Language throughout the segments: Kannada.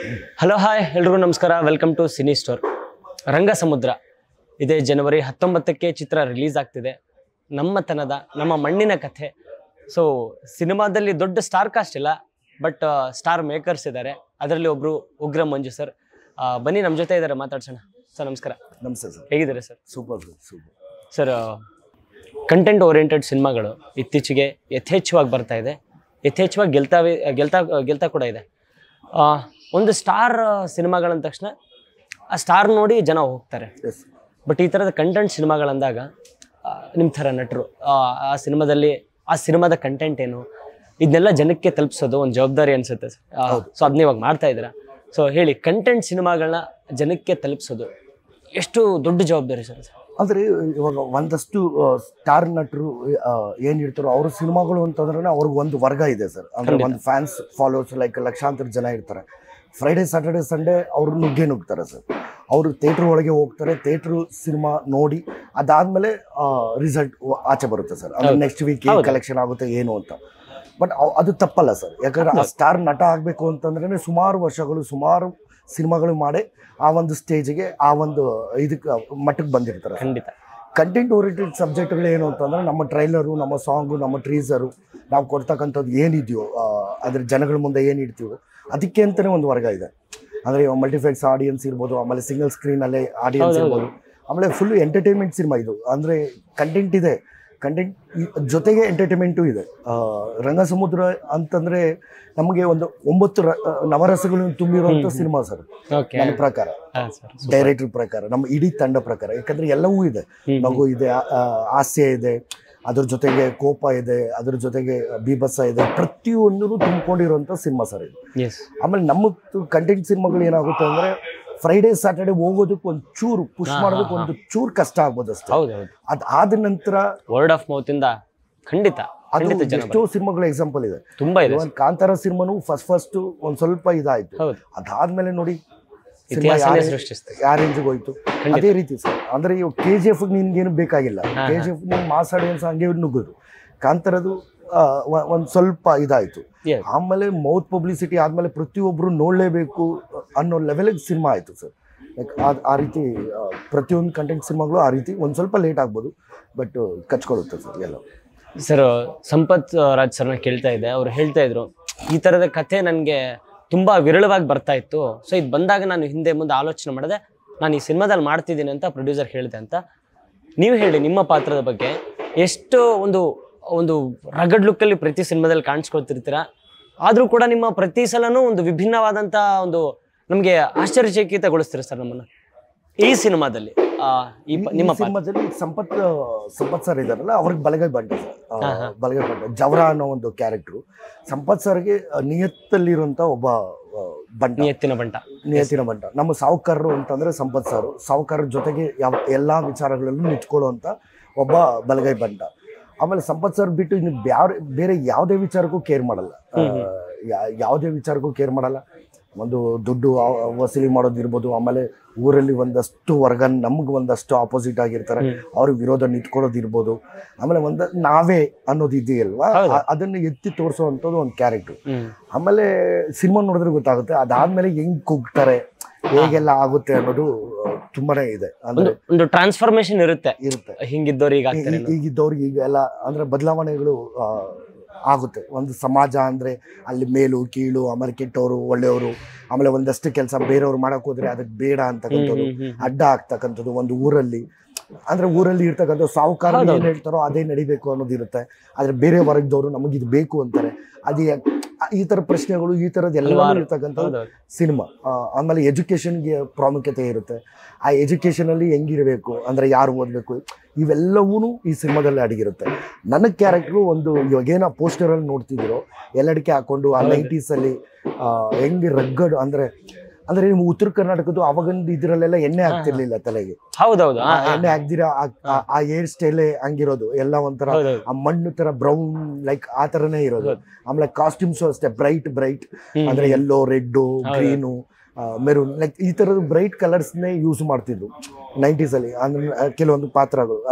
ಹಲೋ ಹಾಯ್ ಎಲ್ರಿಗೂ ನಮಸ್ಕಾರ welcome to cine store Ranga Samudra ಇದೇ ಜನವರಿ ಹತ್ತೊಂಬತ್ತಕ್ಕೆ ಚಿತ್ರ ರಿಲೀಸ್ ಆಗ್ತಿದೆ ನಮ್ಮತನದ ನಮ್ಮ ಮಣ್ಣಿನ ಕಥೆ ಸೊ ಸಿನಿಮಾದಲ್ಲಿ ದೊಡ್ಡ ಸ್ಟಾರ್ ಕಾಸ್ಟ್ ಇಲ್ಲ ಬಟ್ ಸ್ಟಾರ್ ಮೇಕರ್ಸ್ ಇದ್ದಾರೆ ಅದರಲ್ಲಿ ಒಬ್ರು ಉಗ್ರ ಮಂಜು ಸರ್ ಬನ್ನಿ ನಮ್ಮ ಜೊತೆ ಇದ್ದಾರೆ ಮಾತಾಡ್ಸೋಣ ಸರ್ ನಮಸ್ಕಾರ ನಮಸ್ತೆ ಸರ್ ಹೇಗಿದ್ದಾರೆ sir super sir super sir content oriented ಸಿನಿಮಾಗಳು ಇತ್ತೀಚೆಗೆ ಯಥೇಚ್ಛವಾಗಿ ಬರ್ತಾ ಇದೆ ಯಥೇಚ್ಛವಾಗಿ ಗೆಲ್ತಾವೆ ಗೆಲ್ತಾ ಗೆಲ್ತಾ ಕೂಡ ಇದೆ ಆ, ಒಂದು ಸ್ಟಾರ್ ಸಿನಿಮಾಗಳಂದ ತಕ್ಷಣ ಆ ಸ್ಟಾರ್ ನೋಡಿ ಜನ ಹೋಗ್ತಾರೆ ಎಸ್ ಬಟ್ ಈ ಥರದ ಕಂಟೆಂಟ್ ಸಿನಿಮಾಗಳಂದಾಗ ನಿಮ್ಮ ಥರ ನಟರು ಆ ಸಿನಿಮಾದಲ್ಲಿ ಆ ಸಿನಿಮಾದ ಕಂಟೆಂಟ್ ಏನು ಇದನ್ನೆಲ್ಲ ಜನಕ್ಕೆ ತಲುಪಿಸೋದು ಒಂದು ಜವಾಬ್ದಾರಿ ಅನ್ಸುತ್ತೆ ಸೊ ಅದನ್ನ ಇವಾಗ ಮಾಡ್ತಾ ಇದ್ದೀರಾ ಸೊ ಹೇಳಿ ಕಂಟೆಂಟ್ ಸಿನಿಮಾಗಳನ್ನ ಜನಕ್ಕೆ ತಲುಪಿಸೋದು ಎಷ್ಟು ದೊಡ್ಡ ಜವಾಬ್ದಾರಿ ಸರ್ ಅಂದರೆ ಇವಾಗ ಒಂದಷ್ಟು ಸ್ಟಾರ್ ನಟರು ಏನು ಇರ್ತಾರೋ ಅವ್ರ ಸಿನಿಮಾಗಳು ಅಂತಂದ್ರೆ ಅವ್ರಿಗೆ ಒಂದು ವರ್ಗ ಇದೆ ಸರ್ ಅಂದರೆ ಒಂದು ಫ್ಯಾನ್ಸ್ ಫಾಲೋವರ್ಸ್ ಲೈಕ್ ಲಕ್ಷಾಂತರ ಜನ ಇರ್ತಾರೆ ಫ್ರೈಡೇ ಸ್ಯಾಟರ್ಡೆ ಸಂಡೇ ಅವರು ನುಗ್ಗೇ ನುಗ್ತಾರೆ ಸರ್ ಅವರು ಥಿಯೇಟ್ರ್ ಒಳಗೆ ಹೋಗ್ತಾರೆ ಥಿಯೇಟ್ರ್ ಸಿನಿಮಾ ನೋಡಿ ಅದಾದಮೇಲೆ ರಿಸಲ್ಟ್ ಆಚೆ ಬರುತ್ತೆ ಸರ್ ಅಂದರೆ ನೆಕ್ಸ್ಟ್ ವೀಕ್ ಏನು ಕಲೆಕ್ಷನ್ ಆಗುತ್ತೆ ಏನು ಅಂತ ಬಟ್ ಅದು ತಪ್ಪಲ್ಲ ಸರ್ ಯಾಕಂದ್ರೆ ಆ ಸ್ಟಾರ್ ನಟ ಆಗಬೇಕು ಅಂತಂದ್ರೆ ಸುಮಾರು ವರ್ಷಗಳು ಸುಮಾರು ಸಿನಿಮಾಗಳು ಮಾಡಿ ಆ ಒಂದು ಸ್ಟೇಜಿಗೆ ಆ ಒಂದು ಇದಕ್ಕೆ ಮಟ್ಟಕ್ಕೆ ಬಂದಿರ್ತಾರೆ ಖಂಡಿತ ಕಂಟೆಂಟ್ ಓರಿಯೆಂಟೆಡ್ ಸಬ್ಜೆಕ್ಟ್ಗಳು ಏನು ಅಂತಂದ್ರೆ ನಮ್ಮ ಟ್ರೈಲರು ನಮ್ಮ ಸಾಂಗು ನಮ್ಮ ಟ್ರೀಸರು ನಾವು ಕೊಡ್ತಕ್ಕಂಥದ್ದು ಏನಿದೆಯೋ ಆ, ಅದ್ರ ಜನಗಳ ಮುಂದೆ ಏನು ಇಡ್ತೀವೋ ಅದಕ್ಕೆ ಅಂತಲೇ ಒಂದು ವರ್ಗ ಇದೆ ಅಂದರೆ ಮಲ್ಟಿಫ್ಲೆಕ್ಸ್ ಆಡಿಯನ್ಸ್ ಇರ್ಬೋದು ಆಮೇಲೆ ಸಿಂಗಲ್ ಸ್ಕ್ರೀನಲ್ಲೇ ಆಡಿಯನ್ಸ್ ಇರ್ಬೋದು ಆಮೇಲೆ ಫುಲ್ ಎಂಟರ್ಟೈನ್ಮೆಂಟ್ ಸಿನಿಮಾ ಇದು ಅಂದರೆ ಕಂಟೆಂಟ್ ಇದೆ ಕಂಟೆಂಟ್ ಜೊತೆಗೆ ಎಂಟರ್ಟೈನ್ಮೆಂಟು ಇದೆ ಆ, ರಂಗಸಮುದ್ರ ಅಂತಂದರೆ ನಮಗೆ ಒಂದು ಒಂಬತ್ತು ರ ನವರಸಗಳು ತುಂಬಿರುವಂಥ ಸಿನಿಮಾ ಸರ್ ಓಕೆ ನನ್ನ ಪ್ರಕಾರ ಹಾಂ ಸರ್ ಡೈರೆಕ್ಟರ್ ಪ್ರಕಾರ ನಮ್ಮ ಇಡೀ ತಂಡ ಪ್ರಕಾರ ಯಾಕಂದ್ರೆ ಎಲ್ಲವೂ ಇದೆ ನಗು ಇದೆ ಆ- ಆ, ಹಾಸ್ಯ ಇದೆ ಅದ್ರ ಜೊತೆಗೆ ಕೋಪ ಇದೆ ಅದ್ರ ಜೊತೆಗೆ ಬೀಭತ್ಸ ಇದೆ ಪ್ರತಿಯೊಂದೂ ತುಂಬಿಕೊಂಡಿರುವಂಥ ಸಿನಿಮಾ ಸರ್ ಇದು ಎಸ್ ಆಮೇಲೆ ನಮ್ಮ ಕಂಟೆಂಟ್ ಸಿನಿಮಾಗಳು ಏನಾಗುತ್ತೆ ಅಂದ್ರೆ ಫ್ರೈಡೇ ಸ್ಯಾಟರ್ಡೆ ಹೋಗೋದಕ್ಕೆ ಒಂದು ಚೂರು ಪುಷ್ ಮಾಡೋದಕ್ಕೆ ಒಂದು ಚೂರು ಕಷ್ಟ ಆಗ್ಬೋದು ಅಷ್ಟೇ ಹೌದು ಹೌದು ಅದು ಆದ ನಂತರ ವರ್ಡ್ ಆಫ್ ಮೌತ್ ಇಂದ ಖಂಡಿತ ಅದು ಖಂಡಿತ ಜನ ಎಷ್ಟೋ ಸಿನಿಮಾಗಳ ಎಕ್ಸಾಂಪಲ್ ಇದೆ ತುಂಬಾ ಇದೆ ಒಂದು ಕಾಂತಾರ ಸಿನಿಮಾನು ಫಸ್ಟ್ ಫಸ್ಟ್ ಒಂದು ಸ್ವಲ್ಪ ಇದಾಯ್ತು ಹೌದು ಅದಾದ್ಮೇಲೆ ನೋಡಿ ಸಿನಿಮಾ ಇತಿಹಾಸನೇ ಯಾರೇ ಸೃಷ್ಟಿಸ್ತದೆ ಯಾವ ರೇಂಜಿಗೆ ಹೋಯ್ತು ಅದೇ ರೀತಿ ಸರ್ ಅಂದ್ರೆ ಇವಾಗ ಕೆ ಜಿ ಎಫ್ ನಿನ್ಗೇನು ಬೇಕಾಗಿಲ್ಲ ಕೆ ಜಿ ಎಫ್ ನಿನ್ ಮಾಸ್ ಆಡಿಯನ್ಸ್ ಹಂಗೆ ನುಗ್ಗೋದು ಕಾಂತಾರದು ಆ, ಒ- ಒಂದ್ ಸ್ವಲ್ಪ ಇದಾಯ್ತು Yes. ಆಮೇಲೆ ಮೌತ್ ಪಬ್ಲಿಸಿಟಿ ಆದ್ಮೇಲೆ ಪ್ರತಿಯೊಬ್ರು ನೋಡ್ಲೇಬೇಕು ಅನ್ನೋ ಲೆವೆಲ್ಗೆ ಸಿನಿಮಾ ಆಯ್ತು ಸರ್ ಲೈಕ್ ಆ ರೀತಿ ಆ, ಪ್ರತಿಯೊಂದು ಕಂಟೆಂಟ್ ಸಿನಿಮಾಗಳು ಆ ರೀತಿ ಒಂದ್ ಸ್ವಲ್ಪ ಲೇಟ್ ಆಗ್ಬೋದು ಬಟ್ ಕಚ್ಕೊಳ್ಳುತ್ತೆ ಸರ್ ಎಲ್ಲ ಸರ್ ಸಂಪತ್ ರಾಜ್ ಸರ್ನ ಕೇಳ್ತಾ ಇದ್ದೆ ಅವ್ರು ಹೇಳ್ತಾ ಇದ್ರು ಈ ತರದ ಕಥೆ ನನಗೆ ತುಂಬಾ ವಿರಳವಾಗಿ ಬರ್ತಾ ಇತ್ತು ಸೊ ಇದು ಬಂದಾಗ ನಾನು ಹಿಂದೆ ಮುಂದೆ ಆಲೋಚನೆ ಮಾಡಿದೆ ನಾನು ಈ ಸಿನಿಮಾದಲ್ಲಿ ಮಾಡ್ತಿದ್ದೀನಿ ಅಂತ ಪ್ರೊಡ್ಯೂಸರ್ ಹೇಳಿದೆ ಅಂತ ನೀವು ಹೇಳಿ ನಿಮ್ಮ ಪಾತ್ರದ ಬಗ್ಗೆ ಎಷ್ಟು ಒಂದು ಒಂದು ರಗಡ್ ಲುಕ್ಕಲ್ಲಿ ಪ್ರತಿ ಸಿನಿಮಾದಲ್ಲಿ ಕಾಣಿಸ್ಕೊಳ್ತಿರ್ತೀರಾ ಆದರೂ ಕೂಡ ನಿಮ್ಮ ಪ್ರತಿ ಸಲನೂ ಒಂದು ವಿಭಿನ್ನವಾದಂಥ ಒಂದು ನಮಗೆ ಆಶ್ಚರ್ಯಚಕಿತಗೊಳಿಸ್ತೀರಾ ಸರ್ ನಮ್ಮನ್ನು ಈ ಸಿನಿಮಾದಲ್ಲಿ ಆ, ಈ ಪ- ನಿಮ್ಮ ಈ ಸಿನಿಮಾದಲ್ಲಿ ಸಂಪತ್ ಸಂಪತ್ ಸರ್ ಇದಾರಲ್ಲ ಅವ್ರಿಗೆ ಬಲಗೈ ಬಂಟ ಸರ್ ಆ, ಬಲಗೈ ಬಂಟ ಜವರ ಅನ್ನೋ ಒಂದು ಕ್ಯಾರೆಕ್ಟ್ರು ಸಂಪತ್ ಸರ್ಗೆ ನಿಯತ್ತಲ್ಲಿರುವಂತ ಒಬ್ಬ ಆ, ಬಂಟ ಎತ್ತಿನ ಬಂಟ ನಿಯತ್ತಿನ ಬಂಟ ನಮ್ಮ ಸಾವುಕಾರರು ಅಂತಂದ್ರೆ ಸಂಪತ್ ಸರ್ ಸಾವುಕಾರರ ಜೊತೆಗೆ ಯಾವ ಎಲ್ಲಾ ವಿಚಾರಗಳಲ್ಲೂ ನಿಂತ್ಕೊಳ್ಳುವಂತ ಒಬ್ಬ ಬಲಗೈ ಬಂಟ ಆಮೇಲೆ ಸಂಪತ್ ಸರ್ ಬಿಟ್ಟು ಇನ್ನು ಬ್ಯಾರೆ ಬೇರೆ ಯಾವುದೇ ವಿಚಾರಕ್ಕೂ ಕೇರ್ ಮಾಡಲ್ಲ ಆ, ಯಾ- ಯಾವುದೇ ವಿಚಾರಕ್ಕೂ ಕೇರ್ ಮಾಡಲ್ಲ ಒಂದು ದುಡ್ಡು ಆ- ವಸೂಲಿ ಮಾಡೋದಿರ್ಬೋದು ಆಮೇಲೆ ಊರಲ್ಲಿ ಒಂದಷ್ಟು ವರ್ಗ ನಮ್ಗೆ ಒಂದಷ್ಟು ಆಪೋಸಿಟ್ ಆಗಿರ್ತಾರೆ ಅವ್ರಿಗೆ ವಿರೋಧ ನಿಂತ್ಕೊಳ್ಳೋದಿರ್ಬೋದು ಆಮೇಲೆ ಒಂದ ನಾವೇ ಅನ್ನೋದು ಇದೆಯಲ್ವಾ ಆ- ಅದನ್ನ ಎತ್ತಿ ತೋರಿಸುವಂಥದ್ದು ಒಂದು ಕ್ಯಾರೆಕ್ಟರ್ ಹ್ಮ್ ಆಮೇಲೆ ಸಿನಿಮಾ ನೋಡಿದ್ರೆ ಗೊತ್ತಾಗುತ್ತೆ ಅದಾದ್ಮೇಲೆ ಹೆಂಗ್ ಕುಗ್ತಾರೆ ಹೇಗೆಲ್ಲ ಆಗುತ್ತೆ ಅನ್ನೋದು ಆ, ತುಂಬಾನೇ ಇದೆ ಅಂದ್ರೆ ಒಂದು ಒಂದು ಟ್ರಾನ್ಸ್ಫಾರ್ಮೇಶನ್ ಇರುತ್ತೆ ಇರುತ್ತೆ ಹಿಂಗಿದ್ದವ್ರು ಈಗ ಆಗ್ತಾರೆ ಈ- ಈಗಿದ್ದವ್ರಿಗೆ ಈಗ ಎಲ್ಲ ಅಂದ್ರೆ ಬದಲಾವಣೆಗಳು ಆ, ಆಗುತ್ತೆ ಒಂದು ಸಮಾಜ ಅಂದ್ರೆ ಅಲ್ಲಿ ಮೇಲು ಕೀಳು ಆಮೇಲೆ ಕೆಟ್ಟವರು ಒಳ್ಳೆಯವರು ಆಮೇಲೆ ಒಂದಷ್ಟು ಕೆಲಸ ಬೇರೆಯವ್ರು ಮಾಡಕ್ ಹೋದ್ರೆ ಅದಕ್ಕೆ ಬೇಡ ಅಂತಕ್ಕಂಥದ್ದು ಅಡ್ಡ ಆಗ್ತಕ್ಕಂಥದ್ದು ಒಂದು ಊರಲ್ಲಿ ಅಂದ್ರೆ ಊರಲ್ಲಿ ಇರ್ತಕ್ಕಂಥ ಸಾಹುಕಾರ ಏನ್ ಹೇಳ್ತಾರೋ ಅದೇ ನಡಿಬೇಕು ಅನ್ನೋದು ಇರುತ್ತೆ ಆದ್ರೆ ಬೇರೆ ವರ್ಗದವರು ನಮಗೆ ಇದು ಬೇಕು ಅಂತಾರೆ ಅದೇ ಈ ತರ ಪ್ರಶ್ನೆಗಳು ಈ ತರದ್ ಎಲ್ಲ ಇರ್ತಕ್ಕಂಥದ್ದು ಹೌದೌದು. ಸಿನಿಮಾ ಆಮೇಲೆ ಎಜುಕೇಶನ್ಗೆ ಪ್ರಾಮುಖ್ಯತೆ ಇರುತ್ತೆ ಆ ಎಜುಕೇಶನ್ ಅಲ್ಲಿ ಹೆಂಗಿರಬೇಕು ಅಂದ್ರೆ ಯಾರು ಓದಬೇಕು ಇವೆಲ್ಲವೂ ಈ ಸಿನಿಮಾದಲ್ಲಿ ಅಡಗಿರುತ್ತೆ ನನ್ನ ಕ್ಯಾರೆಕ್ಟ್ರು ಒಂದು ಇವಾಗೇನ ಪೋಸ್ಟರ್ ಅಲ್ಲಿ ನೋಡ್ತಿದ್ದೀರೋ ಎಲ್ಲಡಿಕೆ ಹಾಕೊಂಡು ಆ ನೈಂಟೀಸ್ ಅಲ್ಲಿ ಆ, ಹೆಂಗೆ ರಗ್ಗಡ್ ಅಂದ್ರೆ ಅಂದ್ರೆ ನೀವು ಉತ್ತರ ಕರ್ನಾಟಕದ್ದು ಅವಾಗಂದು ಇದ್ರಲ್ಲೆಲ್ಲ ಎಣ್ಣೆ ಆಗ್ತಿರ್ಲಿಲ್ಲ ತಲೆಗೆ ಹೌದೌದು ಆ ಎಣ್ಣೆ ಹಾಕ್ದಿರ ಆ ಹೇರ್ ಸ್ಟೈಲೇ ಹಂಗಿರೋದು ಎಲ್ಲ ಒಂಥರ ಹೌದೌದು ಆ ಮಣ್ಣು ತರ ಬ್ರೌನ್ ಲೈಕ್ ಆ ತರನೇ ಇರೋದು ಆಮೇಲೆ ಕಾಸ್ಟ್ಯೂಮ್ಸ್ ಅಷ್ಟೇ ಬ್ರೈಟ್ ಬ್ರೈಟ್ ಅಂದ್ರೆ yellow red green maroon like ಈ ತರದ ಬ್ರೈಟ್ ಕಲರ್ಸ್ನೇ ಯೂಸ್ ಮಾಡ್ತಿದ್ರು ನೈಂಟೀಸ್ ಅಲ್ಲಿ ಅಂದ್ರೆ ಆ, ಕೆಲವೊಂದು ಪಾತ್ರಗಳು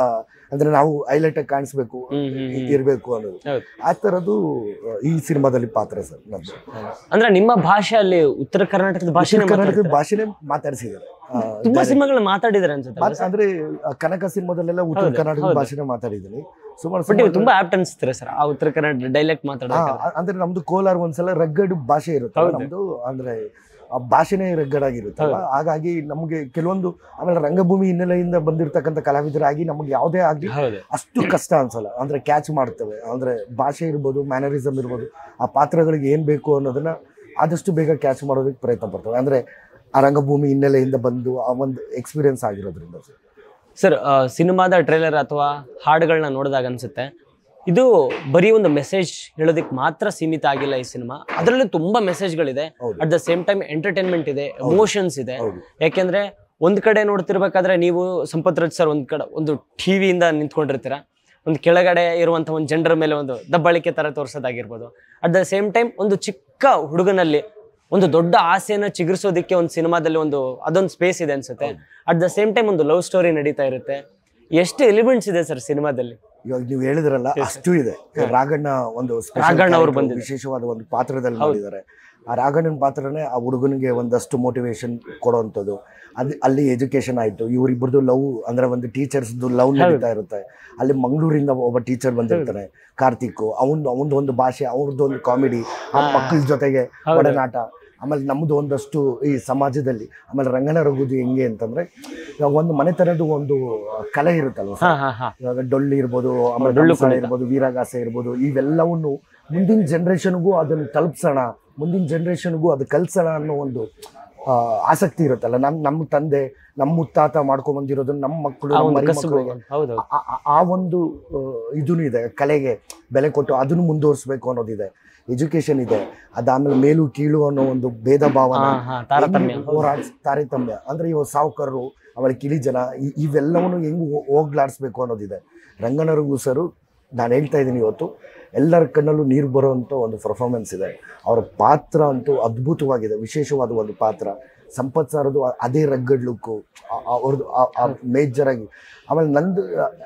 ಅಂದ್ರೆ ನಾವು ಹೈಲೈಟ್ ಆಗಿ ಕಾಣಿಸ್ಬೇಕು ಹ್ಮ್, ಹ್ಮ್, ಹ್ಮ್. ಇರ್ಬೇಕು ಅನ್ನೋದು ಹೌದು. ಆ ತರದ್ದು ಆ, ಈ ಸಿನಿಮಾದಲ್ಲಿ ಪಾತ್ರ ಸರ್ ನಂದು ಅಂದ್ರೆ ನಿಮ್ಮ ಭಾಷೆ ಅಲ್ಲಿ ಉತ್ತರ ಕರ್ನಾಟಕದ ಭಾಷೆ ಉತ್ತರ ಕನ್ನಡದ ಭಾಷೆನೇ ಮಾತಾಡಿಸಿದ್ದಾರೆ ಆ, ತುಂಬಾ ಸಿನಿಮಾಗಳು ಮಾತಾಡಿದಾರೆ ಅನ್ಸುತ್ತೆ ಮಾತ್- ಅಂದ್ರೆ ಆ, ಕನಕ ಸಿನಿಮಾದಲ್ಲೆಲ್ಲ ಉತ್ತರ ಹೌದು, ಕನ್ನಡದ ಹೌದು. ಭಾಷೆನೇ ಮಾತಾಡಿದ್ದೀನಿ ಸುಮಾರು ಬಟ್ ನೀವು ಸಿನಿಮಾ- ತುಂಬಾ ಆಪ್ಟ್ ಅನ್ಸ್ತೀರಾ ಸರ್ ಆ ಉತ್ತರ ಕನ್ನಡ ಡೈಲೆಕ್ಟ್ ಹಾ, ಮಾತಾಡೋಕೆ ಅಂದ್ರೆ ನಮ್ದು ಕೋಲಾರ ಒಂದ್ಸಲ ರಗ್ಗಡ್ ಭಾಷೆ ಇರುತ್ತೆ ಹೌದು. ನಮ್ದು ಅಂದ್ರೆ ಆ ಭಾಷೆನೇ ರಗ್ಗಡ್ ಆಗಿರುತ್ತಲ್ಲ ಹಾಗಾಗಿ ನಮಗೆ ಕೆಲವೊಂದು ಆಮೇಲೆ ರಂಗಭೂಮಿ ಹಿನ್ನೆಲೆಯಿಂದ ಬಂದಿರತಕ್ಕಂಥ ಕಲಾವಿದರಾಗಿ ನಮಗೆ ಯಾವುದೇ ಆಗ್ಲಿ ಹೌದು ಅಷ್ಟು ಕಷ್ಟ ಅನ್ಸಲ್ಲ ಅಂದ್ರೆ ಕ್ಯಾಚ್ ಮಾಡ್ತೇವೆ ಅಂದ್ರೆ ಭಾಷೆ ಇರ್ಬೋದು ಮ್ಯಾನರಿಸಮ್ ಇರ್ಬೋದು ಆ ಪಾತ್ರಗಳಿಗೆ ಏನ್ ಬೇಕು ಅನ್ನೋದನ್ನ ಆದಷ್ಟು ಬೇಗ ಕ್ಯಾಚ್ ಮಾಡೋದಕ್ಕೆ ಪ್ರಯತ್ನ ಪಡ್ತೇವೆ ಅಂದ್ರೆ ಆ ರಂಗಭೂಮಿ ಹಿನ್ನೆಲೆಯಿಂದ ಬಂದು ಆ ಒಂದು ಎಕ್ಸ್ಪೀರಿಯನ್ಸ್ ಆಗಿರೋದ್ರಿಂದ ಸರ್ ಸರ್ ಸಿನಿಮಾದ ಟ್ರೇಲರ್ ಅಥವಾ ಹಾಡುಗಳನ್ನ ನೋಡಿದಾಗ ಅನ್ಸುತ್ತೆ ಇದು ಬರೀ ಒಂದು ಮೆಸೇಜ್ ಹೇಳೋದಕ್ಕೆ ಮಾತ್ರ ಸೀಮಿತ ಆಗಿಲ್ಲ ಈ ಸಿನಿಮಾ ಅದರಲ್ಲಿ ತುಂಬಾ ಮೆಸೇಜ್ಗಳಿದೆ ಹೌದು. At the same time entertainment ಇದೆ ಎಮೋಷನ್ಸ್ ಇದೆ ಹೌದು ಯಾಕೆಂದ್ರೆ ಒಂದ್ ಕಡೆ ನೋಡ್ತಿರ್ಬೇಕಾದ್ರೆ ನೀವು ಸಂಪತ್ ರಾಜ್ ಸರ್ ಒಂದ್ ಕಡೆ ಒಂದು ಟಿವಿಯಿಂದ ನಿಂತ್ಕೊಂಡಿರ್ತೀರ ಒಂದು ಕೆಳಗಡೆ ಇರುವಂತ ಒಂದು ಜನರ ಮೇಲೆ ಒಂದು ದಬ್ಬಾಳಿಕೆ ತರ ತೋರ್ಸೋದಾಗಿರ್ಬೋದು ಅಟ್ ದ ಸೇಮ್ ಟೈಮ್ ಒಂದು ಚಿಕ್ಕ ಹುಡುಗನಲ್ಲಿ ಒಂದು ದೊಡ್ಡ ಆಸೆಯನ್ನು ಚಿಗುರಿಸೋದಕ್ಕೆ ಒಂದು ಸಿನಿಮಾದಲ್ಲಿ ಒಂದು ಅದೊಂದು ಸ್ಪೇಸ್ ಇದೆ ಅನ್ಸುತ್ತೆ ಅಟ್ ದ ಸೇಮ್ ಟೈಮ್ ಒಂದು ಲವ್ ಸ್ಟೋರಿ ನಡೀತಾ ಇರುತ್ತೆ ಎಷ್ಟು ಎಲಿಮೆಂಟ್ಸ್ ಇದೆ ಸರ್ ಸಿನಿಮಾದಲ್ಲಿ ಇವಾಗ ನೀವು ಹೇಳಿದ್ರಲ್ಲ ಅಷ್ಟು ಇದೆ ರಾಘಣ್ಣ ಒಂದು special ರಾಘಣ್ಣ ಅವ್ರು character, ಬಂದಿದ್ದಾರೆ. ವಿಶೇಷವಾದ ಒಂದು ಪಾತ್ರದಲ್ಲಿ ಮಾಡಿದ್ದಾರೆ ಆ ರಾಘಣ್ಣನ ಪಾತ್ರನೇ ಆ ಹುಡುಗನಿಗೆ ಒಂದಷ್ಟು ಮೋಟಿವೇಶನ್ ಕೊಡುವಂಥದ್ದು ಅದು ಅಲ್ಲಿ ಎಜುಕೇಶನ್ ಆಯ್ತು ಇವರಿಬ್ಬರದು ಲವ್ ಅಂದ್ರೆ ಒಂದು ಟೀಚರ್ಸ್ದು ಲವ್ ನಡೀತಾ ಇರುತ್ತೆ ಅಲ್ಲಿ ಮಂಗಳೂರಿಂದ ಒಬ್ಬ ಟೀಚರ್ ಬಂದಿರ್ತಾನೆ ಕಾರ್ತಿಕ್ ಅವನ್ ಅವನದು ಒಂದು ಭಾಷೆ ಅವ್ರದ್ದು ಒಂದು ಕಾಮಿಡಿ ಆ ಮಕ್ಕಳ ಜೊತೆಗೆ ಹೌದು. ಒಡನಾಟ ಆಮೇಲೆ ನಮ್ಮದು ಒಂದಷ್ಟು ಈ ಸಮಾಜದಲ್ಲಿ ಆಮೇಲೆ ರಂಗನ ರಘುದು ಹೆಂಗೆ ಅಂತಂದ್ರೆ ಇವಾಗ ಒಂದು ಮನೆತನದ ಒಂದು ಕಲೆ ಇರುತ್ತಲ್ವ ಹಾ ಸರ್ ಹಾ ಹಾ ಇವಾಗ ಡೊಳ್ಳು ಇರ್ಬೋದು ಆಮೇಲೆ ಡೊಳ್ಳು ಕಂಸಾಳೆ ಕುಣಿತ. ಇರ್ಬೋದು ವೀರಗಾಸೆ ಇರ್ಬೋದು ಇವೆಲ್ಲವನ್ನು ಮುಂದಿನ ಜನ್ರೇಷನ್ಗೂ ಅದನ್ನು ತಲುಪಿಸೋಣ ಮುಂದಿನ ಜನ್ರೇಷನ್ಗೂ ಅದು ಕಲ್ಸೋಣ ಅನ್ನೋ ಒಂದು ಆ, ಆಸಕ್ತಿ ಇರುತ್ತಲ್ಲ ನಮ್ ನಮ್ಮ ತಂದೆ ನಮ್ಮ ಮುತ್ತಾತ ಮಾಡ್ಕೊಂಡ್ ಬಂದಿರೋದನ್ನ ನಮ್ಮ ಮಕ್ಕಳು ಆ ನಮ್ಮ ಒಂದು ಮರಿ ಕಸುಬು ಮಕ್ಕಳಿಗೆ ಹೌದು ಆ- ಆ- ಆ ಒಂದು ಇದೂ ಇದೆ ಕಲೆಗೆ ಬೆಲೆ ಕೊಟ್ಟು ಅದನ್ನು ಮುಂದುವರಿಸ್ಬೇಕು ಅನ್ನೋದಿದೆ ಎಜುಕೇಶನ್ ಇದೆ ಅದಾದ್ಮೇಲೆ ಮೇಲು ಕೀಳು ಅನ್ನೋ ಒಂದು ಭೇದ ಭಾವನ ಹಾ ಹಾ ತಾರತಮ್ಯ ಹೆಂಗ್ ಹೋರಾಡ್ಸ್ ತಾರತಮ್ಯ ಅಂದ್ರೆ ಇವಾಗ ಸಾವುಕಾರರು ಆಮೇಲೆ ಕಿಳಿ ಜನ ಇ- ಇವೆಲ್ಲವನ್ನು ಹೆಂಗ್ ಹೋ- ಹೋಗ್ಲಾಡ್ಸ್ಬೇಕು ಅನ್ನೋದಿದೆ ರಂಗನರಗು ಸರು ನಾನು ಹೇಳ್ತಾ ಇದ್ದೀನಿ ಇವತ್ತು ಎಲ್ಲರ ಕಣ್ಣಲ್ಲೂ ನೀರು ಬರುವಂಥ ಒಂದು ಪರ್ಫಾರ್ಮೆನ್ಸ್ ಇದೆ ಅವರ ಪಾತ್ರ ಅಂತೂ ಅದ್ಭುತವಾಗಿದೆ ವಿಶೇಷವಾದ ಒಂದು ಪಾತ್ರ ಸಂಪತ್ ಸರ್ದು ಅ- ಅದೇ ರಗ್ಗಡ್ ಲುಕ್ಕು ಅವ್ರದ್ದು ಮೇಜರ್ ಆಗಿ ಆಮೇಲೆ ನಂದು